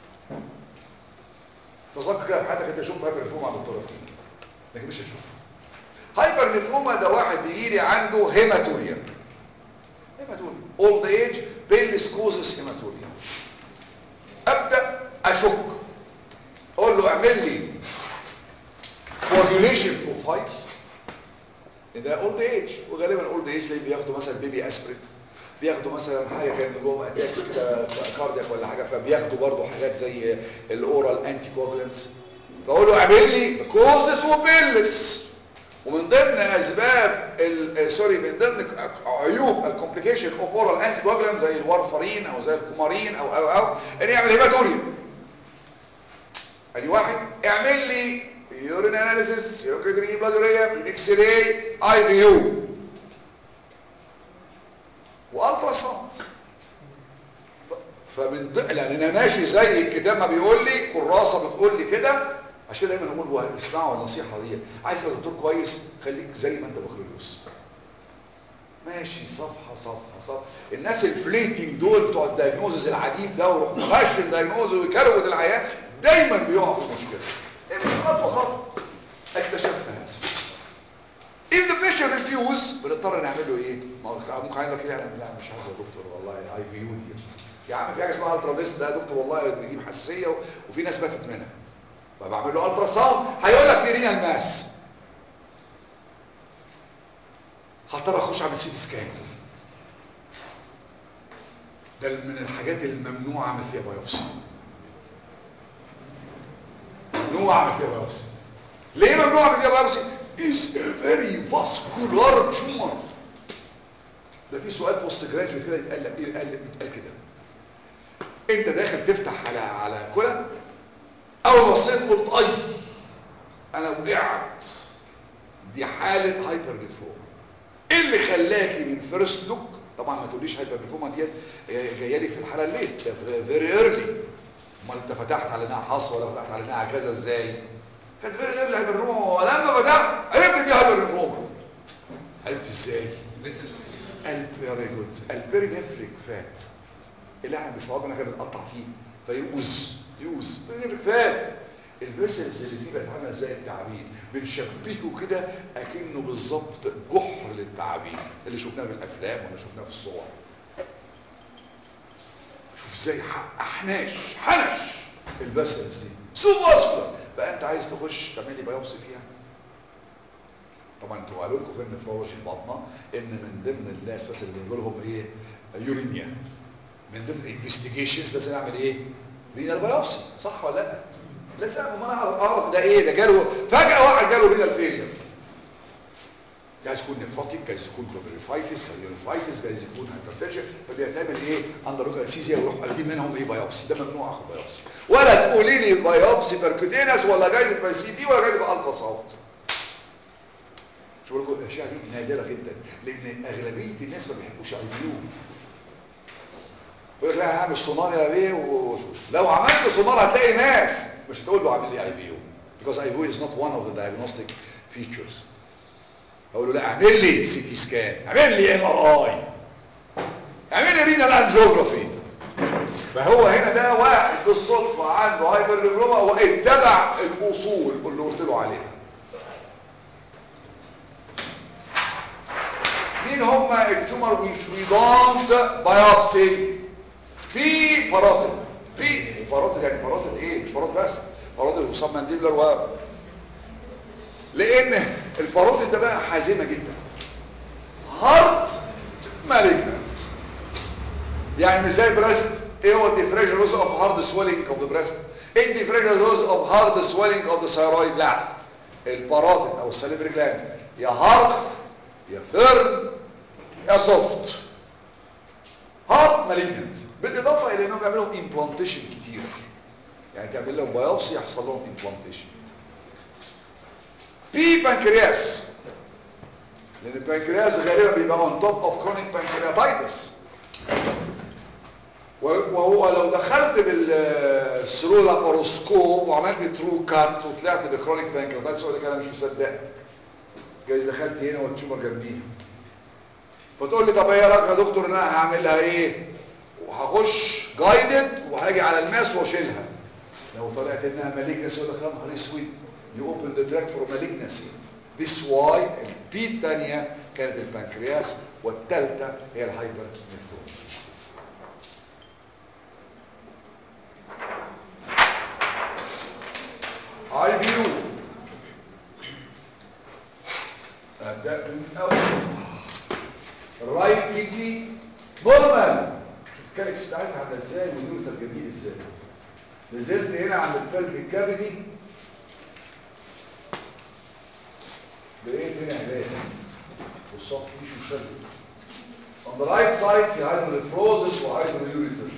S1: تذكر كده في حياتك انت شفت هايبر نفروما عند الدكتور فين لكن مش هتشوفها هايبر نفروما ده واحد بيجي لي عنده هيماتوريا هيماتوريا اولد ايج بيلس كوزس هيماتوريا ابدا اشك اقول له اعمل لي coagulation بروفايل ده اولد ايج وغالبا اولد ايج ليه بياخدوا مثلا بيبي اسبرين بياخدوا مثلا حاجه كان جوه اتاكس كده كاردياك ولا حاجه فبياخدوا برضو حاجات زي الاورال انتي كوجلنتس فاقول له اعمل لي كوزس وبيلس ومن ضمن اسباب ال- سوري من ضمن عيوب الكومبليكيشن اوف اورال انتي كوجلنت زي الوارفارين او زي الكومارين او او او ان يعمل هيماتوريا ادي واحد اعمل لي يورين اناليسيس يوروكريتري بلادوريا الاكس راي اي في يو والترا ساوند فمن ض... لان انا ماشي زي الكتاب ما بيقول لي كراسه بتقول لي كده عشان كده دايما اقول اسمعوا النصيحه دي عايز تبقى دكتور كويس خليك زي ما انت بكالوريوس ماشي صفحه صفحه صفحه الناس الفليتنج دول بتوع الدايجنوزز العجيب ده ويروح مغش الدايجنوز ويكروت العيان دايما بيقع في مشكله ايه مش خطوه خطوه اكتشفنا هذا if the patient refuse بنضطر نعمل له ايه ما هو ممكن يقول لك لا انا لا مش عايز يا دكتور والله اي في يو دي يا عم في حاجه اسمها الترا بيست ده يا دكتور والله بيجيب حساسيه و- وفي ناس ماتت منها فبعمل له الترا ساوند هيقول لك ميرينا الماس هضطر اخش اعمل سي تي سكان ده من الحاجات الممنوع اعمل فيها بايوبسي ممنوع اعمل فيها بايوبسي ليه ممنوع اعمل فيها بايوبسي is a very vascular tumor ده في سؤال بوست جراجويت كده يتقال لك ايه قال بيتقال كده انت داخل تفتح على على كلى اول ما بصيت قلت اي انا وقعت دي حاله هايبر نيفروما ايه اللي خلاكي من فيرست لوك طبعا ما تقوليش هايبر نيفروما ديت جايه لي في الحاله الليت ده فيري ايرلي امال انت فتحت على انها حصوه ولا فتحت على انها كذا ازاي كانت فيري ايرلي هايبر نيفروما ولما فتحت عرفت دي هايبر نيفروما عرفت ازاي
S3: فيسل
S1: البيريجود البيرينفريك فات اللي احنا بصوابنا كده بنقطع فيه فيؤذ يؤذ بيرينفريك فات البسلز اللي فيه بقت عامله زي التعابين بنشبهه كده اكنه بالظبط جحر للتعابين اللي شفناه في الافلام ولا شفناه في الصور شوف ازاي ح- احناش حنش البسلز دي سوب اصفر بقى انت عايز تخش تعمل لي بايوبسي فيها طبعا انتوا قالوا لكم في النفرولوجي الباطنه ان من ضمن الناس بس اللي بيقول لهم ايه يورينيا من ضمن الانفستيجيشنز لازم اعمل ايه رينال بايوبسي صح ولا لا لازم ما انا اعرف اعرف ده ايه ده جاله فجاه واحد جاله رينال فيلير جايز يكون نفروتيك جايز يكون بروفايتس كاريونيفايتس جايز يكون هايبرتنشن فبيعتمد ايه اندر لوكال سيزيا ويروح واخدين منهم ايه بايوبسي ده ممنوع اخد بايوبسي ولا تقولي لي بايوبسي بيركوتينس ولا جايدد باي سي تي ولا جايدد بالترا ساوند شو بقول الاشياء دي نادره جدا لان اغلبيه الناس ما بيحبوش يعملوا يقول لك لا هعمل سونار يا بيه وشوف لو عملت سونار هتلاقي ناس مش هتقول له اعمل لي اي فيو because اي فيو is not one of the diagnostic features اقول له لا اعمل لي سي تي سكان اعمل لي ام ار اي اعمل لي رينال انجيوغرافي فهو هنا ده واحد بالصدفه عنده هايبر نيفروما واتبع الاصول اللي قلت له عليها مين هم التومر ويش وي دونت بايوبسي في فراتل في فراتل يعني فراتل ايه مش فراتل بس فراتل وصاب مانديبلر و لان البارودي ده بقى حازمه جدا هارت مالجنت يعني مش زي بريست ايه هو الديفرنشال روز اوف هارد سويلنج اوف ذا بريست ايه الديفرنشال روز اوف هارد سويلنج اوف ذا ثايرويد لا البارودي او السليبري جلاند يا هارد يا ثيرم يا سوفت هارت مالجنت بالاضافه الى انهم بيعملوا امبلانتيشن كتير يعني تعمل لهم بايوبسي يحصل لهم امبلانتيشن في بنكرياس لان البنكرياس غالبا بيبقى اون توب اوف كرونيك بانكرياتايتس وهو لو دخلت بالثرو لاباروسكوب وعملت ترو كات وطلعت بكرونيك بانكرياتايتس يقول لك انا مش مصدقك جايز دخلت هنا والتيومر جنبيها فتقول لي طب ايه رايك يا دكتور ان انا هعمل لها ايه وهخش جايدد وهاجي على الماس واشيلها لو طلعت انها مالجنس يقول لك يا نهار اسود you open the track for malignancy this why البي الثانيه كانت البنكرياس والثالثه هي الهايبر نيفرون اي فيو ابدا من اول الرايت كيدني نورمال شوف الكالكس بتاعتها عامله ازاي والنيوتر جميل ازاي نزلت هنا عند البلفيك كافيتي لقيت هنا هلال والصف تيشو شد on the right side في هايدروليفروزس وهايدروليوريتر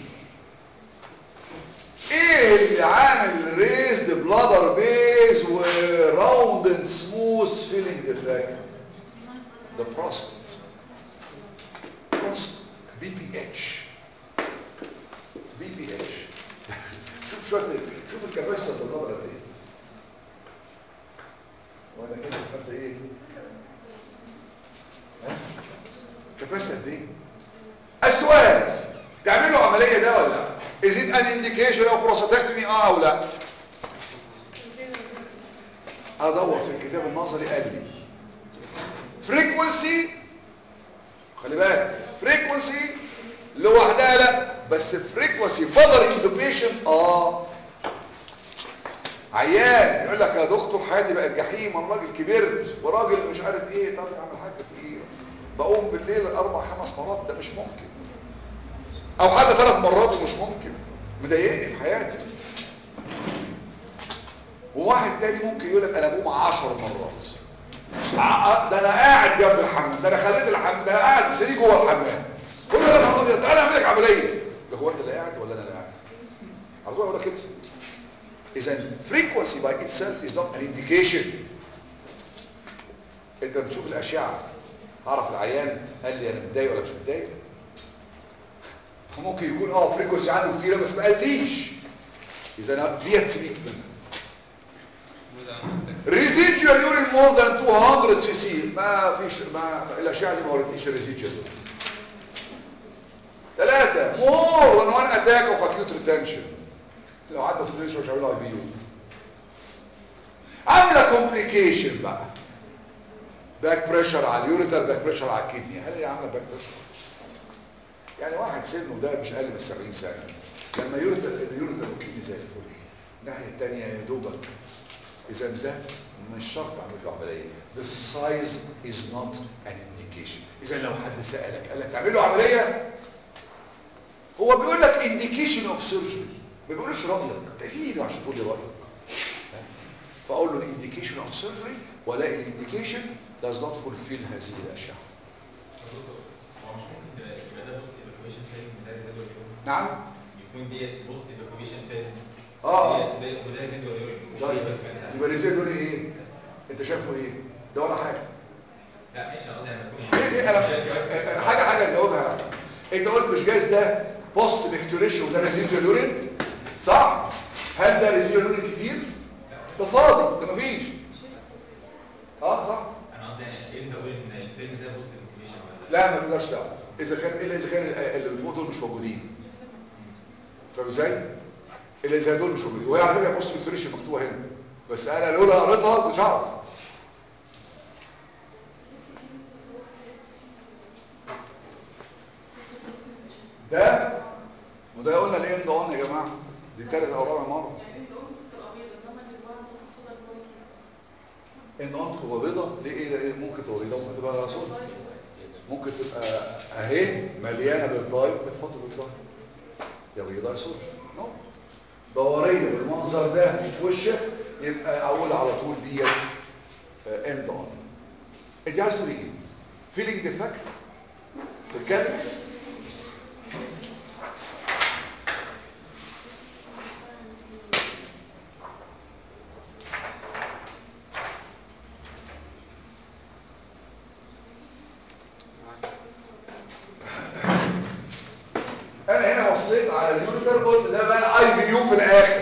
S1: ايه اللي عامل ريزد بلادر بيز وراوند اند سموث فيلينج ديفكت the prostate prostate BPH بي اتش شوف شويه شوف الكباسه بالنظره قد ايه وانا كده خدت ايه كباسه قد ايه السؤال تعمل له عمليه ده ولا لا از ات ان انديكيشن او بروستاكتومي اه او لا ادور في الكتاب النظري قال لي فريكونسي خلي بالك فريكونسي لوحدها لا بس فريكونسي فضل اندوبيشن اه عيان يقول لك يا دكتور حياتي بقت جحيم انا راجل كبرت وراجل مش عارف ايه طب يا عم الحاج في ايه بس بقوم بالليل اربع خمس مرات ده مش ممكن او حتى ثلاث مرات ومش ممكن مضايقني في حياتي وواحد تاني ممكن يقول لك انا بقوم 10 مرات ع- ده انا قاعد جنب الحمام ده انا خليت الحمام ده انا قاعد سرير جوه الحمام كل ده انا ابيض تعالى اعمل لك عمليه ده هو انت اللي قاعد ولا انا اللي قاعد على طول اقول لك كده اذا frequency by itself is not an indication انت بتشوف الاشعه هعرف العيان قال لي انا متضايق ولا مش متضايق ممكن يكون اه فريكونسي عنده كتيره بس ما قاليش اذا انا دي هتسيبك منها residual urine more than 200 سي سي ما فيش ما الاشعه دي ما ورتنيش الريزيديوال ثلاثة more than one attack of acute retention لو عدى في الريش مش هعملها اي بي يو عامله كومبليكيشن بقى باك بريشر على اليوريتر باك بريشر على الكدني هل هي عامله باك بريشر يعني واحد سنه ده مش اقل من 70 سنه لما يوريتر اليوريتر والكدني زي الفل الناحيه الثانيه يا دوبك اذا ده مش شرط اعمل له عمليه the size is not an indication اذا لو حد سالك قال لك تعمل له عمليه هو بيقول لك indication of surgery ما بيقولش رايك تعيد عشان تقول لي رايك فاقول له الانديكيشن اوف سيرجري ولا الانديكيشن does not fulfill هذه الاشياء
S4: هو مش ممكن تبقى يبقى ده بوست ايفاكويشن فيلم وده ريزيدوال يورين
S1: نعم
S4: يكون ديت بوست ايفاكويشن فيلم
S1: اه
S4: وده ريزيدوال يورين مش
S1: طيب
S4: هي بس منها
S1: يبقى الريزيل يقول لي ايه انت شايفه ايه ده ولا حاجه
S4: لا ماشي قصدي لما تكون
S1: ايه ايه انا حاجه حاجه نجاوبها انت قلت مش جايز ده بوست ميكتوريشن وده ريزيديوال يورين صح هل ده ريزيديوال يورين كتير ده فاضي ده مفيش اه صح
S4: انا قصدي يعني ايه اللي بقول ان الفيلم ده بوست ايفاكويشن ولا
S1: لا ما تقدرش تعرف اذا كان الا اذا كان اللي فوق دول مش موجودين فاهم ازاي اللي زي دول مش موجودين وهي على فكره بوست فيكتوريشن مكتوبه هنا بس انا لولا قريتها مش هعرف ده وده قلنا الاند اون يا جماعه دي ثالث او رابع مره ان اون تبقى بيضه ليه ايه إيه ممكن تبقى بيضه ممكن تبقى سوداء ممكن تبقى اهي مليانه بالضاي بتفضل بالضاي يا بيضاء يا سوداء نو دوريه بالمنظر ده في وشك يبقى اقول على طول ديت اند اون انت عايز تقول ايه فيلينج ديفكت في الكالكس انا هنا بصيت على اليوريتر قلت ده بقى الاي بي يو في الاخر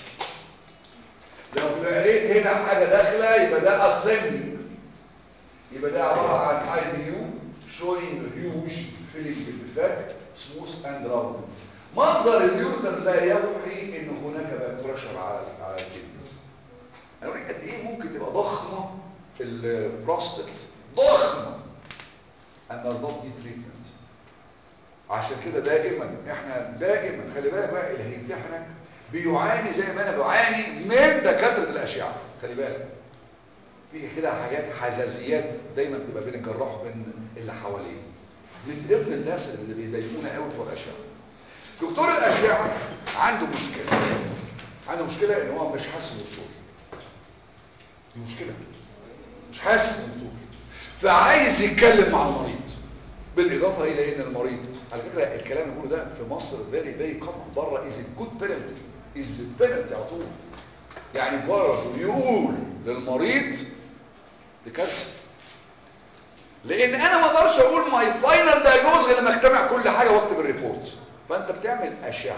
S1: لو لقيت هنا حاجه داخله يبقى ده اسمبلي يبقى ده عباره عن اي بي يو شوينج هيوج فيلينج ديفكت سموث اند راوند منظر اليوريتر لا يوحي ان هناك باك بريشر على على الكدنس انا اقول لك قد ايه ممكن تبقى ضخمه البروستات ضخمه and does not need treatment عشان كده دائما احنا دائما خلي بالك بقى اللي هيمتحنك بيعاني زي ما انا بعاني من دكاتره الاشعه خلي بالك في كده حاجات حساسيات دايما بتبقى بين الجراح وبين اللي حواليه من ضمن الناس اللي بيضايقونا قوي بتوع الاشعه دكتور الاشعه عنده مشكله عنده مشكله ان هو مش حاسس بالدكتور دي مشكله مش حاسس بالدكتور فعايز يتكلم مع المريض بالاضافه الى ان المريض على فكره الكلام اللي بقوله ده في مصر فيري فيري كومن بره از جود بينالتي از بينالتي على طول يعني بره يقول للمريض دي كارثه لان انا ما اقدرش اقول ماي فاينل دايجنوز غير لما اجتمع كل حاجه واكتب الريبورت فانت بتعمل اشعه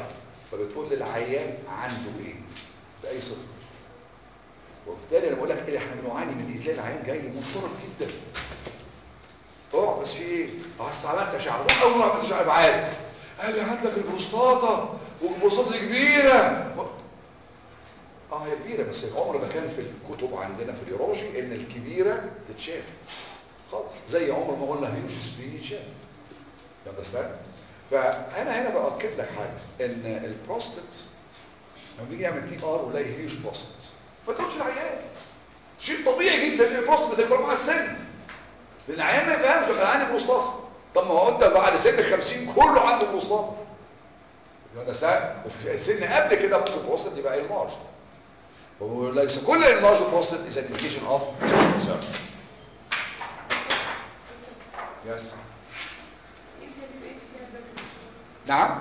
S1: فبتقول للعيان عنده ايه باي صفه وبالتالي انا بقول لك ايه احنا بنعاني من ايه تلاقي العيان جاي مضطرب جدا اه بس في ايه بس عملت اشعه اول ما عملت اشعه عارف قال لي عندك البروستاتا والبروستاتا دي كبيره اه هي كبيره بس عمر ما كان في الكتب عندنا في اليورولوجي ان الكبيره تتشاف خالص زي عمر ما قلنا هيوش سبين يتشاف يو اندرستاند فانا هنا باكد لك حاجه ان البروستات لما بيجي يعمل بي ار ولاقي هيوش بروستات ما تقولش العيان شيء طبيعي جدا ان البروستات بتكبر مع السن لان العيان ما يفهمش انا عندي بروستاتا طب ما هو انت بعد سن 50 كله عنده بروستاتا يبقى ده سن وفي سن قبل كده ممكن البروستات يبقى انلارج وليس كل انلارج بروستات از ان انديكيشن اوف سيرجري يس نعم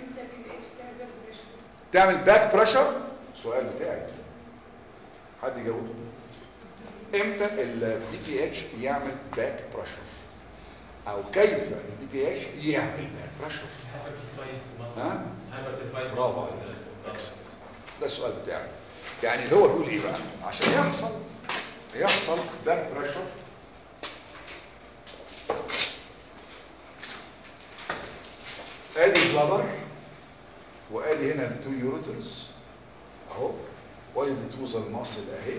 S1: تعمل باك بريشر السؤال بتاعي حد يجاوب امتى البي بي اتش يعمل باك بريشر او كيف البي بي اتش يعمل باك بريشر ها برافو عليك اكسلنت ده السؤال بتاعي يعني اللي هو بيقول ايه بقى عشان يحصل يحصل باك بريشر ادي البلبر وادي هنا التو يوروترز اهو وادي التوزا المصل اهي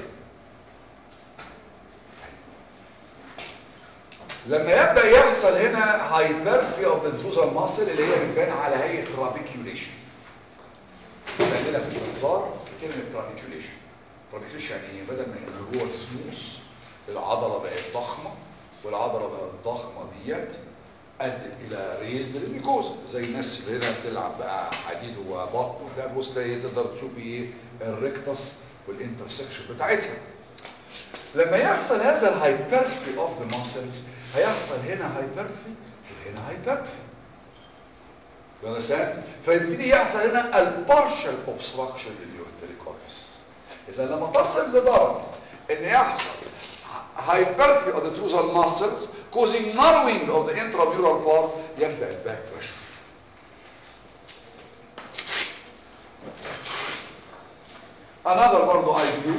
S1: لما يبدا يحصل هنا هايبرفي اوف ذا توزا المصل اللي هي بتبان على هيئه ترابيكيوليشن عندنا في الانظار كلمه ترابيكيوليشن ترابيكيوليشن يعني ايه بدل ما اللي هو سموث العضله بقت ضخمه والعضله بقت ضخمه ديت ادت الى ريز للميكوزا زي الناس اللي هنا بتلعب بقى حديد وبطن وده بص تلاقي تقدر تشوف ايه الريكتس والانترسكشن بتاعتها لما يحصل هذا الهايبرفي اوف ذا ماسلز هيحصل هنا هايبرفي وهنا هايبرفي understand فيبتدي يحصل هنا البارشال اوبستراكشن لليورتريك اورفيس اذا لما تصل لدرجه ان يحصل hypertrophy of the trusal muscles causing narrowing of the intramural part يبدأ الباك بريشر another برضو اي فيو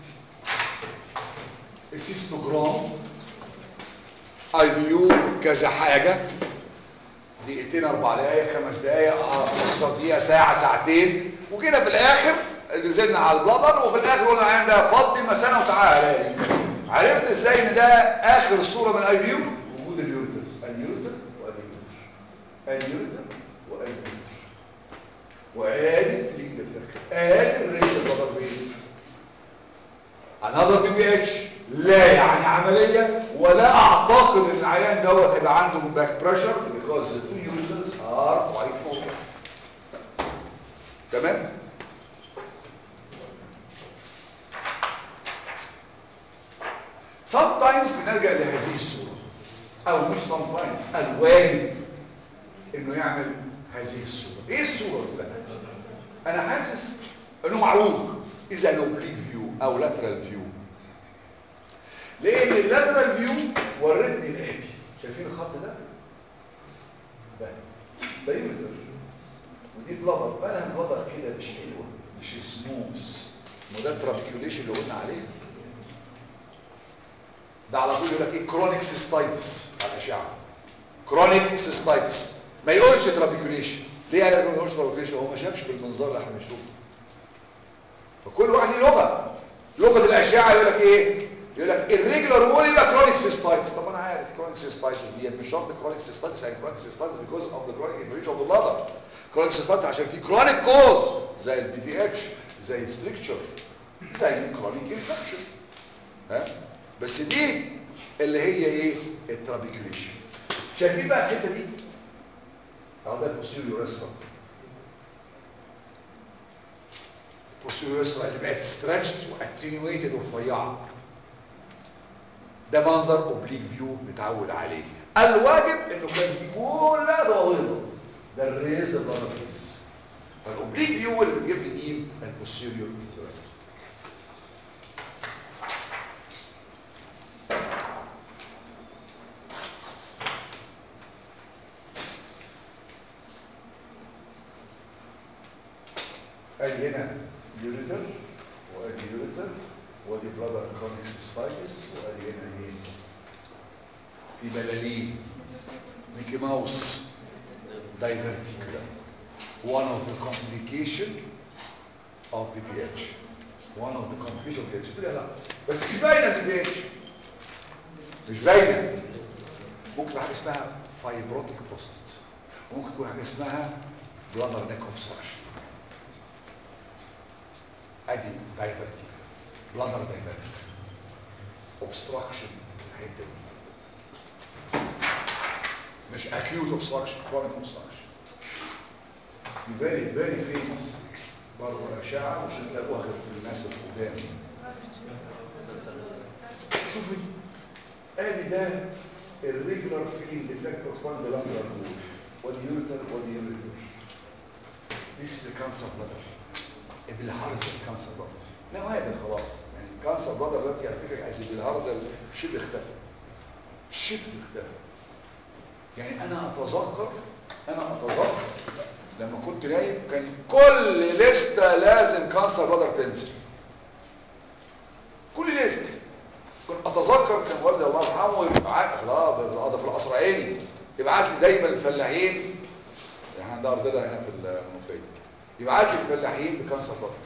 S1: السيستوجرام اي فيو كذا حاجة دقيقتين اربع دقايق خمس دقايق 15 دقيقة ساعة ساعتين وكده في الاخر نزلنا على البلدر وفي الاخر قلنا العين ده فضي مثلا وتعالى عرفت ازاي ان ده اخر صورة من الاي فيو وجود اليورترز اليورتر واليورتر اليورتر واليورتر وادي ليك الفخ ادي الريش البلدر بيس another بي بي اتش لا يعني عملية ولا اعتقد ان العيان دوت هيبقى عنده باك بريشر because the two ureters are quite open تمام sometimes بنلجأ لهذه الصورة او مش sometimes الواجب انه يعمل هذه الصورة ايه الصورة دي بقى انا حاسس انه معروف اذا لو بليك فيو او lateral view لان اللاترال فيو ورتني الاتي شايفين الخط ده ده ده يوريتر ودي بلبر بقى بلبر كده مش حلوه مش سموث وده ترابيكيوليشن اللي قلنا عليه ده على طول يقول لك ايه كرونيك سيستايتس على الاشعه كرونيك سيستايتس ما يقولش ترابيكيوليشن ليه قال ما يقولش ترابيكيوليشن هو ما شافش بالمنظار اللي احنا بنشوفه فكل واحد ليه لغه لغه الاشعه يقول لك ايه يقول لك الريجولار وول يبقى كرونيك سيستايتس طب انا عارف كرونيك سيستايتس دي مش شرط كرونيك سيستايتس يعني كرونيك سيستايتس because of the chronic inflammation of the bladder كرونيك سيستايتس عشان في كرونيك كوز زي البي بي اتش زي الستريكتشر زي الكرونيك انفكشن ها بس دي اللي هي ايه الترابيكوليشن شايفين بقى الحته دي اهو ده البوستيريور ريستر البوستيريور ريستر اللي بقت ستريتشد واتنيويتد ورفيعه ده منظر اوبليك فيو متعود عليه الواجب انه كان دي كلها ضوابط ده الريز البلد فيس فالاوبليك فيو اللي بتجيب لي مين البوستيريور ريستر ادي هنا يوريتر وادي يوريتر وادي بلادر كرونيك سيستايتس وادي هنا ايه في بلالين ميكي ماوس diverticulum one of the complication of BPH one of the complication of BPH لا لا بس مش باينه BPH مش باينه ممكن حاجه اسمها فايبروتيك بروستات وممكن يكون حاجه اسمها بلادر نيك اوبستراكشن ادي دايفرتيكال بلادر دايفرتيكال اوبستراكشن الحته دي مش acute obstruction chronic obstruction دي very very famous برضه أشعة مش هتلاقوها غير في الناس القدام شوفي ادي ده الريجولار فيلد افكت اوف كون لانجر رول ودي يوريتر ودي يوريتر This is the cancer bladder بالهرزل كانسر بلادر لا وادي خلاص يعني كانسر بلادر دلوقتي على فكره عايز بالهرزل شبه اختفى شبه اختفى يعني انا اتذكر انا اتذكر لما كنت نايم كان كل لستة لازم كانسر بلادر تنزل كل لستة كنت اتذكر كان والدي الله يرحمه يبعت لا بالقضاء في القصر عيني يبعت لي دايما الفلاحين احنا عندنا ارضنا هنا في المنوفيه يبعت لي الفلاحين بكانسر بلادر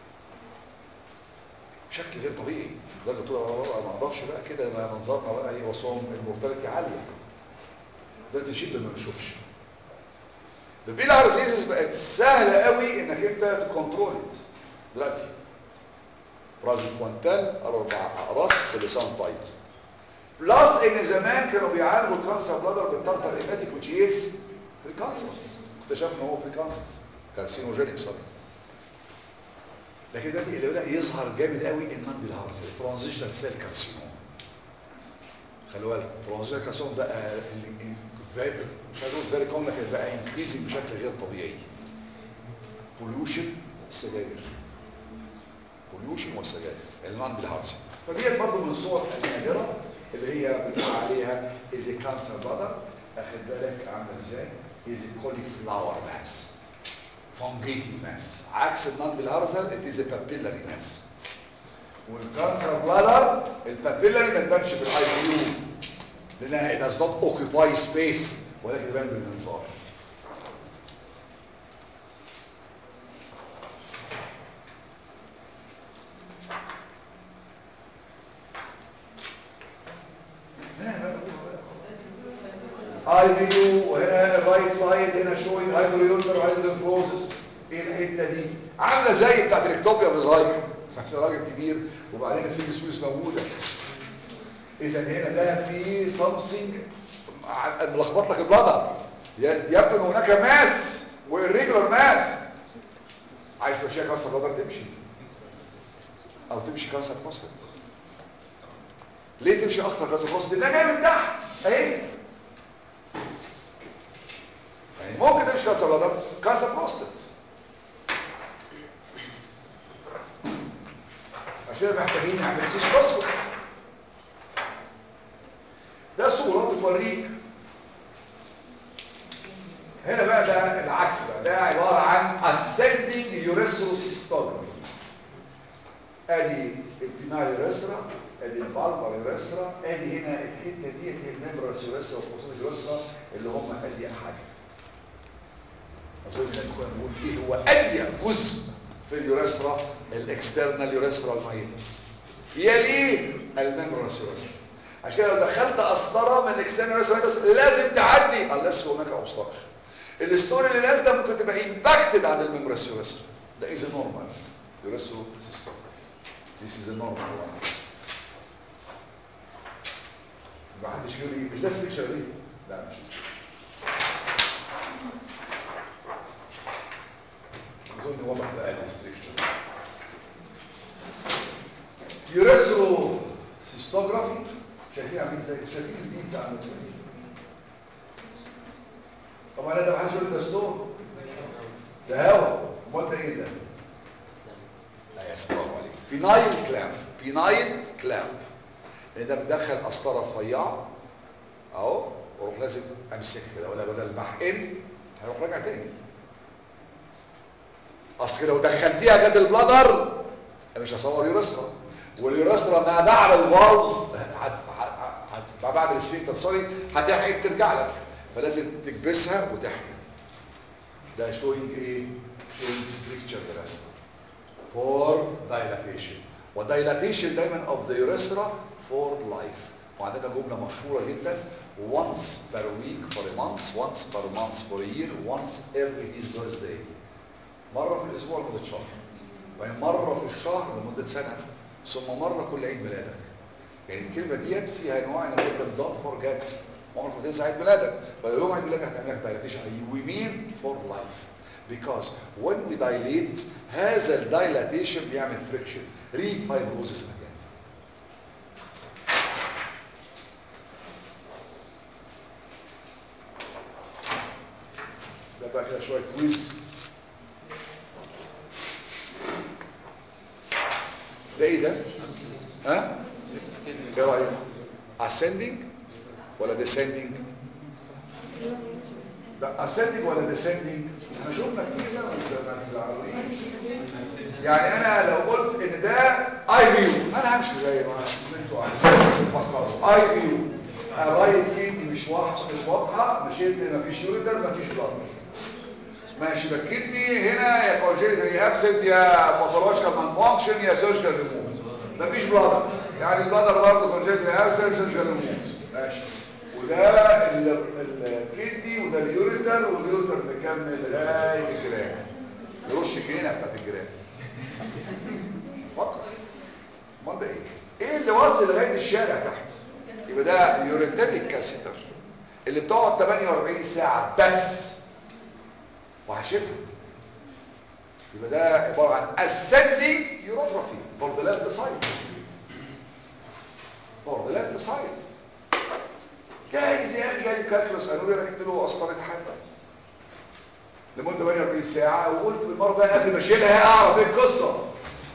S1: بشكل غير طبيعي ده قلت له ما اقدرش بقى كده ما منظرنا بقى ايه وصوم المورتاليتي عاليه دلوقتي شبه ما بنشوفش البيلار ديزيز بقت سهله قوي انك انت تكنترول دلوقتي برازيكوانتال اربع اقراص كل سنه طيب بلس ان زمان كانوا بيعالجوا الكانسر بلادر بالتارتر ايماتيك which is بريكانسرس اكتشفنا ان هو بريكانسرس كارسينوجينيك سوري لكن دلوقتي اللي بدا يظهر جامد قوي النون بالهارز الترانزيشنال سيل كارسينوم خلوا بالكم الترانزيشنال كارسينوم بقى فيري مش عايز اقول فيري كومن لكن بقى انكريزنج بشكل غير طبيعي بوليوشن سجاير بوليوشن والسجاير النون بالهارز فديت برضه من الصور النادره اللي هي بنقول عليها از كانسر بلادر اخد بالك عامله ازاي از كولي فلاور ماس فونجيتي ماس عكس النون بالهارزل ات از بابيلاري ماس والكانسر بلادر البابيلاري ما تبانش في الاي بي يو لانها it does not occupy space ولكن تبان بالمنظار اي بي يو وهنا الرايت سايد هنا شوي هايدرويوتر وهايدروفروزس ايه الحته دي عامله زي بتاعت الاكتوبيا بزايكر بس راجل كبير وبعدين السيجس فلوس موجوده اذا هنا ده في سامثينج ملخبط لك البلدر يبدو ان هناك ماس والريجولار ماس عايز تمشيها كانسر بلدر تمشي او تمشي كانسر بروستات ليه تمشي اكتر كانسر بروستات لانها جايه من تحت اهي يعني ممكن تمشي كانسر بلدر كانسر بروستات عشان محتاجين نعمل سيستوسكوب ده صورة بتوريك هنا بقى ده العكس بقى ده عبارة عن ascending urethrocystogram ادي البينال يوريثرا ادي الفالفر يوريثرا ادي هنا الحته ديت هي الممبرس يوريثرا والفصول يوريثرا اللي هم اضيق حاجه اظن ان كنا بنقول ايه هو اضيق جزء في اليوريثرا الاكسترنال يوريثرا المايتس يليه الممبرس يوريثرا عشان كده لو دخلت قسطره من الاكسترنال يوريثرا لازم تعدي unless هناك اوبستراكشن الستوري اللي نازله ممكن تبقى امباكتد عن الممبرس يوريثرا ده از نورمال يوريثرو سيستم This is a normal one. ما حدش يقول لي مش ده سبيكشر ليه؟ لا مش اظن واضح بقى الاستريكشر يوريثرو سيستوجرافي شايفين عاملين ازاي شايفين البيتزا عامله ازاي طبعا ده ما حدش يقول ده ستون ده هوا امال ده ايه ده لا يا برافو عليك فينايل كلامب فينايل كلامب لان ده بيدخل قسطره رفيعه اهو واروح لازم امسك كده ولا بدل ما احقن هروح راجع تاني اصل لو دخلتيها جت البلادر انا مش هصور يورسترا واليورسترا ما بعد الفالز ما بعد السفنكتر سوري هتحقن ترجع لك فلازم تكبسها وتحقن ده شوينج ايه شوينج ستريكتشر دراسه فور دايلاتيشن ودايلاتيشن دايما اوف ذا يورسترا فور لايف وعندنا جمله مشهوره جدا once per week for a month once per month for a year once every his birthday مره في الاسبوع لمده شهر وبعدين مره في الشهر لمده سنه ثم مره كل عيد ميلادك يعني الكلمه ديت فيها نوع انك انت دونت فورجيت عمرك ما تنسى عيد ميلادك فيوم عيد ميلادك هتعمل لك دايلاتيشن وي مين فور لايف because when we dilate هذا الدايلاتيشن بيعمل فريكشن ري فايبروزس again ده بقى كده شويه كويز ده ايه ده ها ايه رايك ascending ولا descending ده ascending ولا descending احنا شفنا كتير ده ما تزعلونيش يعني انا لو قلت ان ده اي فيو انا همشي زي ما انتوا عايزين تفكروا اي فيو الرايت كدني مش واضحه مش واضحه مشيت مفيش يوريتر مفيش بلاد ماشي بكتني هنا يا كونجينيتال يا ابسنت يا باثولوجيكال مان فانكشن يا سيرجيكال ريموف مفيش بلادر يعني البلادر برضه كونجينيتال يا ابسنت سيرجيكال ريموف ماشي وده الكدني وده اليوريتر واليوريتر مكمل لغايه الجرام يرش الجنينه بتاعت الجرام فكر امال ده ايه ايه اللي واصل لغايه الشارع تحت يبقى ده يوريتريك كاسيتر اللي بتقعد 48 ساعه بس وهشيلها يبقى ده عباره عن ascending urography for the left side for the left side جايز يا اخي جاي كالكولس قالوا لي انا جبت له قسطره حتى لمده 48 ساعه وقلت بالمره بقى قبل ما اشيلها اعرف ايه القصه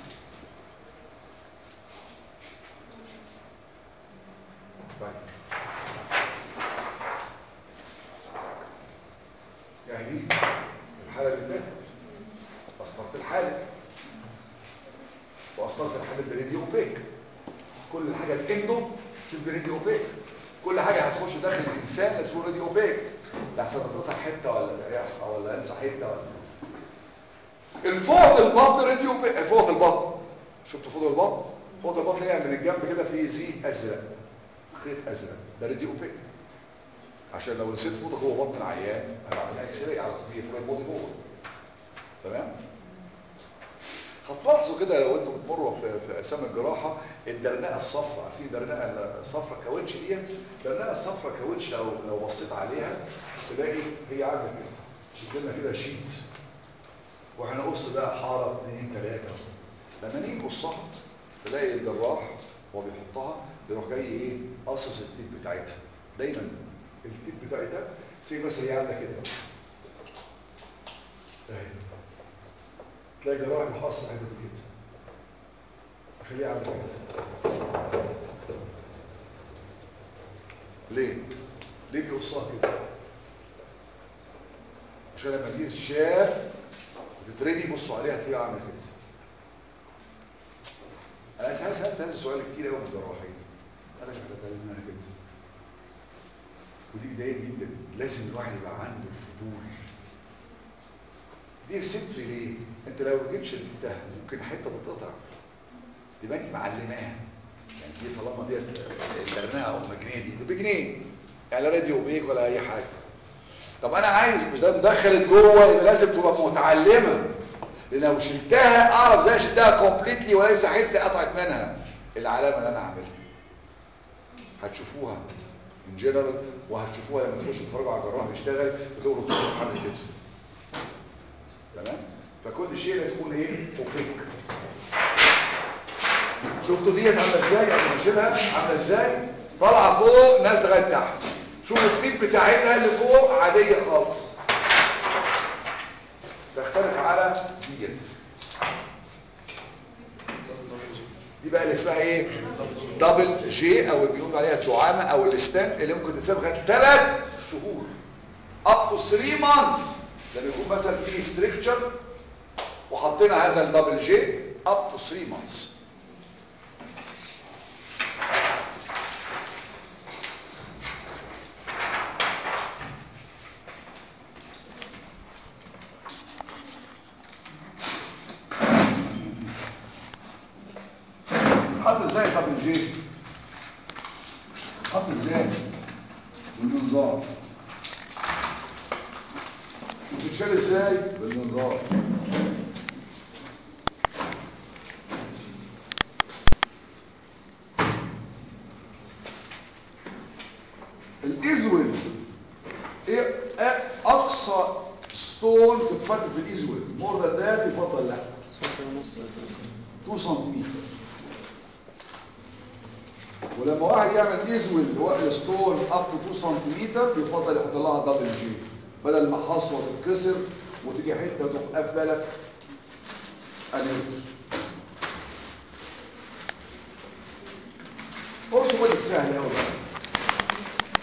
S1: طيب يعني دي الحاله اللي فاتت قسطره الحالب وقسطره الحالب بريديو اوبيك كل الحاجه الاندو شوف بريديو اوبيك كل حاجه هتخش داخل الانسان اسمه راديو اوبيك لحسن تقطع حته ولا يحصى ولا انسى حته ولا الفوق البطن راديو اوبيك فوق البطن شفتوا فوق البطن فوق البطن هي من الجنب كده في زي ازرق خيط ازرق ده راديو اوبيك عشان لو نسيت فوطه جوه بطن العيان هنعمل اكس راي على في فرويد بودي جوه تمام هتلاحظوا كده لو انتوا بتمروا في في اقسام الجراحه الدرنقه الصفراء عارفين الدرنقه الصفراء كاوتش ديت الدرنقه الصفراء كاوتش لو لو بصيت عليها تلاقي هي عامله كده شكل لنا كده شيت وهنقص بقى حاره اثنين ثلاثه لما نيجي نقصها تلاقي الجراح وهو بيحطها بيروح جاي ايه قاصص التيب بتاعتها دايما التيب بتاعتها زي مثلا هي عامله كده اهي تلاقي جراح محصل حته كده خليه يعمل كده ليه ليه بيقصها كده عشان لما تيجي الشاف وتترمي بصوا عليها تلاقيها عامله كده انا سألت سألت هذا السؤال كتير قوي من الجراحين انا مش هتكلم انا كده ودي بدايه جدا لازم الواحد يبقى عنده الفضول دي ريسبتري ليه انت لو ما جبتش التاه ممكن حته تتقطع تبقى انت معلماها يعني دي طالما ديت درناها ام جنيه دي ده بجنيه يعني لا راديو بيك ولا اي حاجه طب انا عايز مش ده مدخلت جوه يبقى لازم تبقى متعلمه لان لو شلتها اعرف ازاي شلتها كومبليتلي وليس حته قطعت منها العلامه اللي انا عاملها هتشوفوها ان جنرال وهتشوفوها لما تخشوا تتفرجوا على الجراح بيشتغل بتقولوا طول حمل كتف تمام فكل شيء لازم يكون ايه اوبيك شفتوا ديت عامله ازاي قبل ما اشيلها عامله ازاي طالعه فوق نازله لغايه تحت شوفوا التيب بتاعتها اللي فوق عاديه خالص تختلف على ديت دي بقى اللي اسمها ايه دبل جي او بيقولوا عليها الدعامه او الستنت اللي ممكن تتساب لغايه ثلاث شهور up to 3 months لما يكون مثلا في ستريكتشر وحطينا هذا الدبل جي up to 3 months حط ازاي دبل جي حط ازاي بالمنظار وتتشال ازاي بالمنظار الازول ايه أ- اقصى ستون تتفتح في الازول مور ذان ذات يفضل لا 2 سنتيمتر ولما واحد يعمل ازول اللي هو الستون اب تو 2 سنتيمتر يفضل يحط لها دبل جي بدل ما حصوه تتكسر وتيجي حته تروح قافله لك اليوتر قرص بدك سهل قوي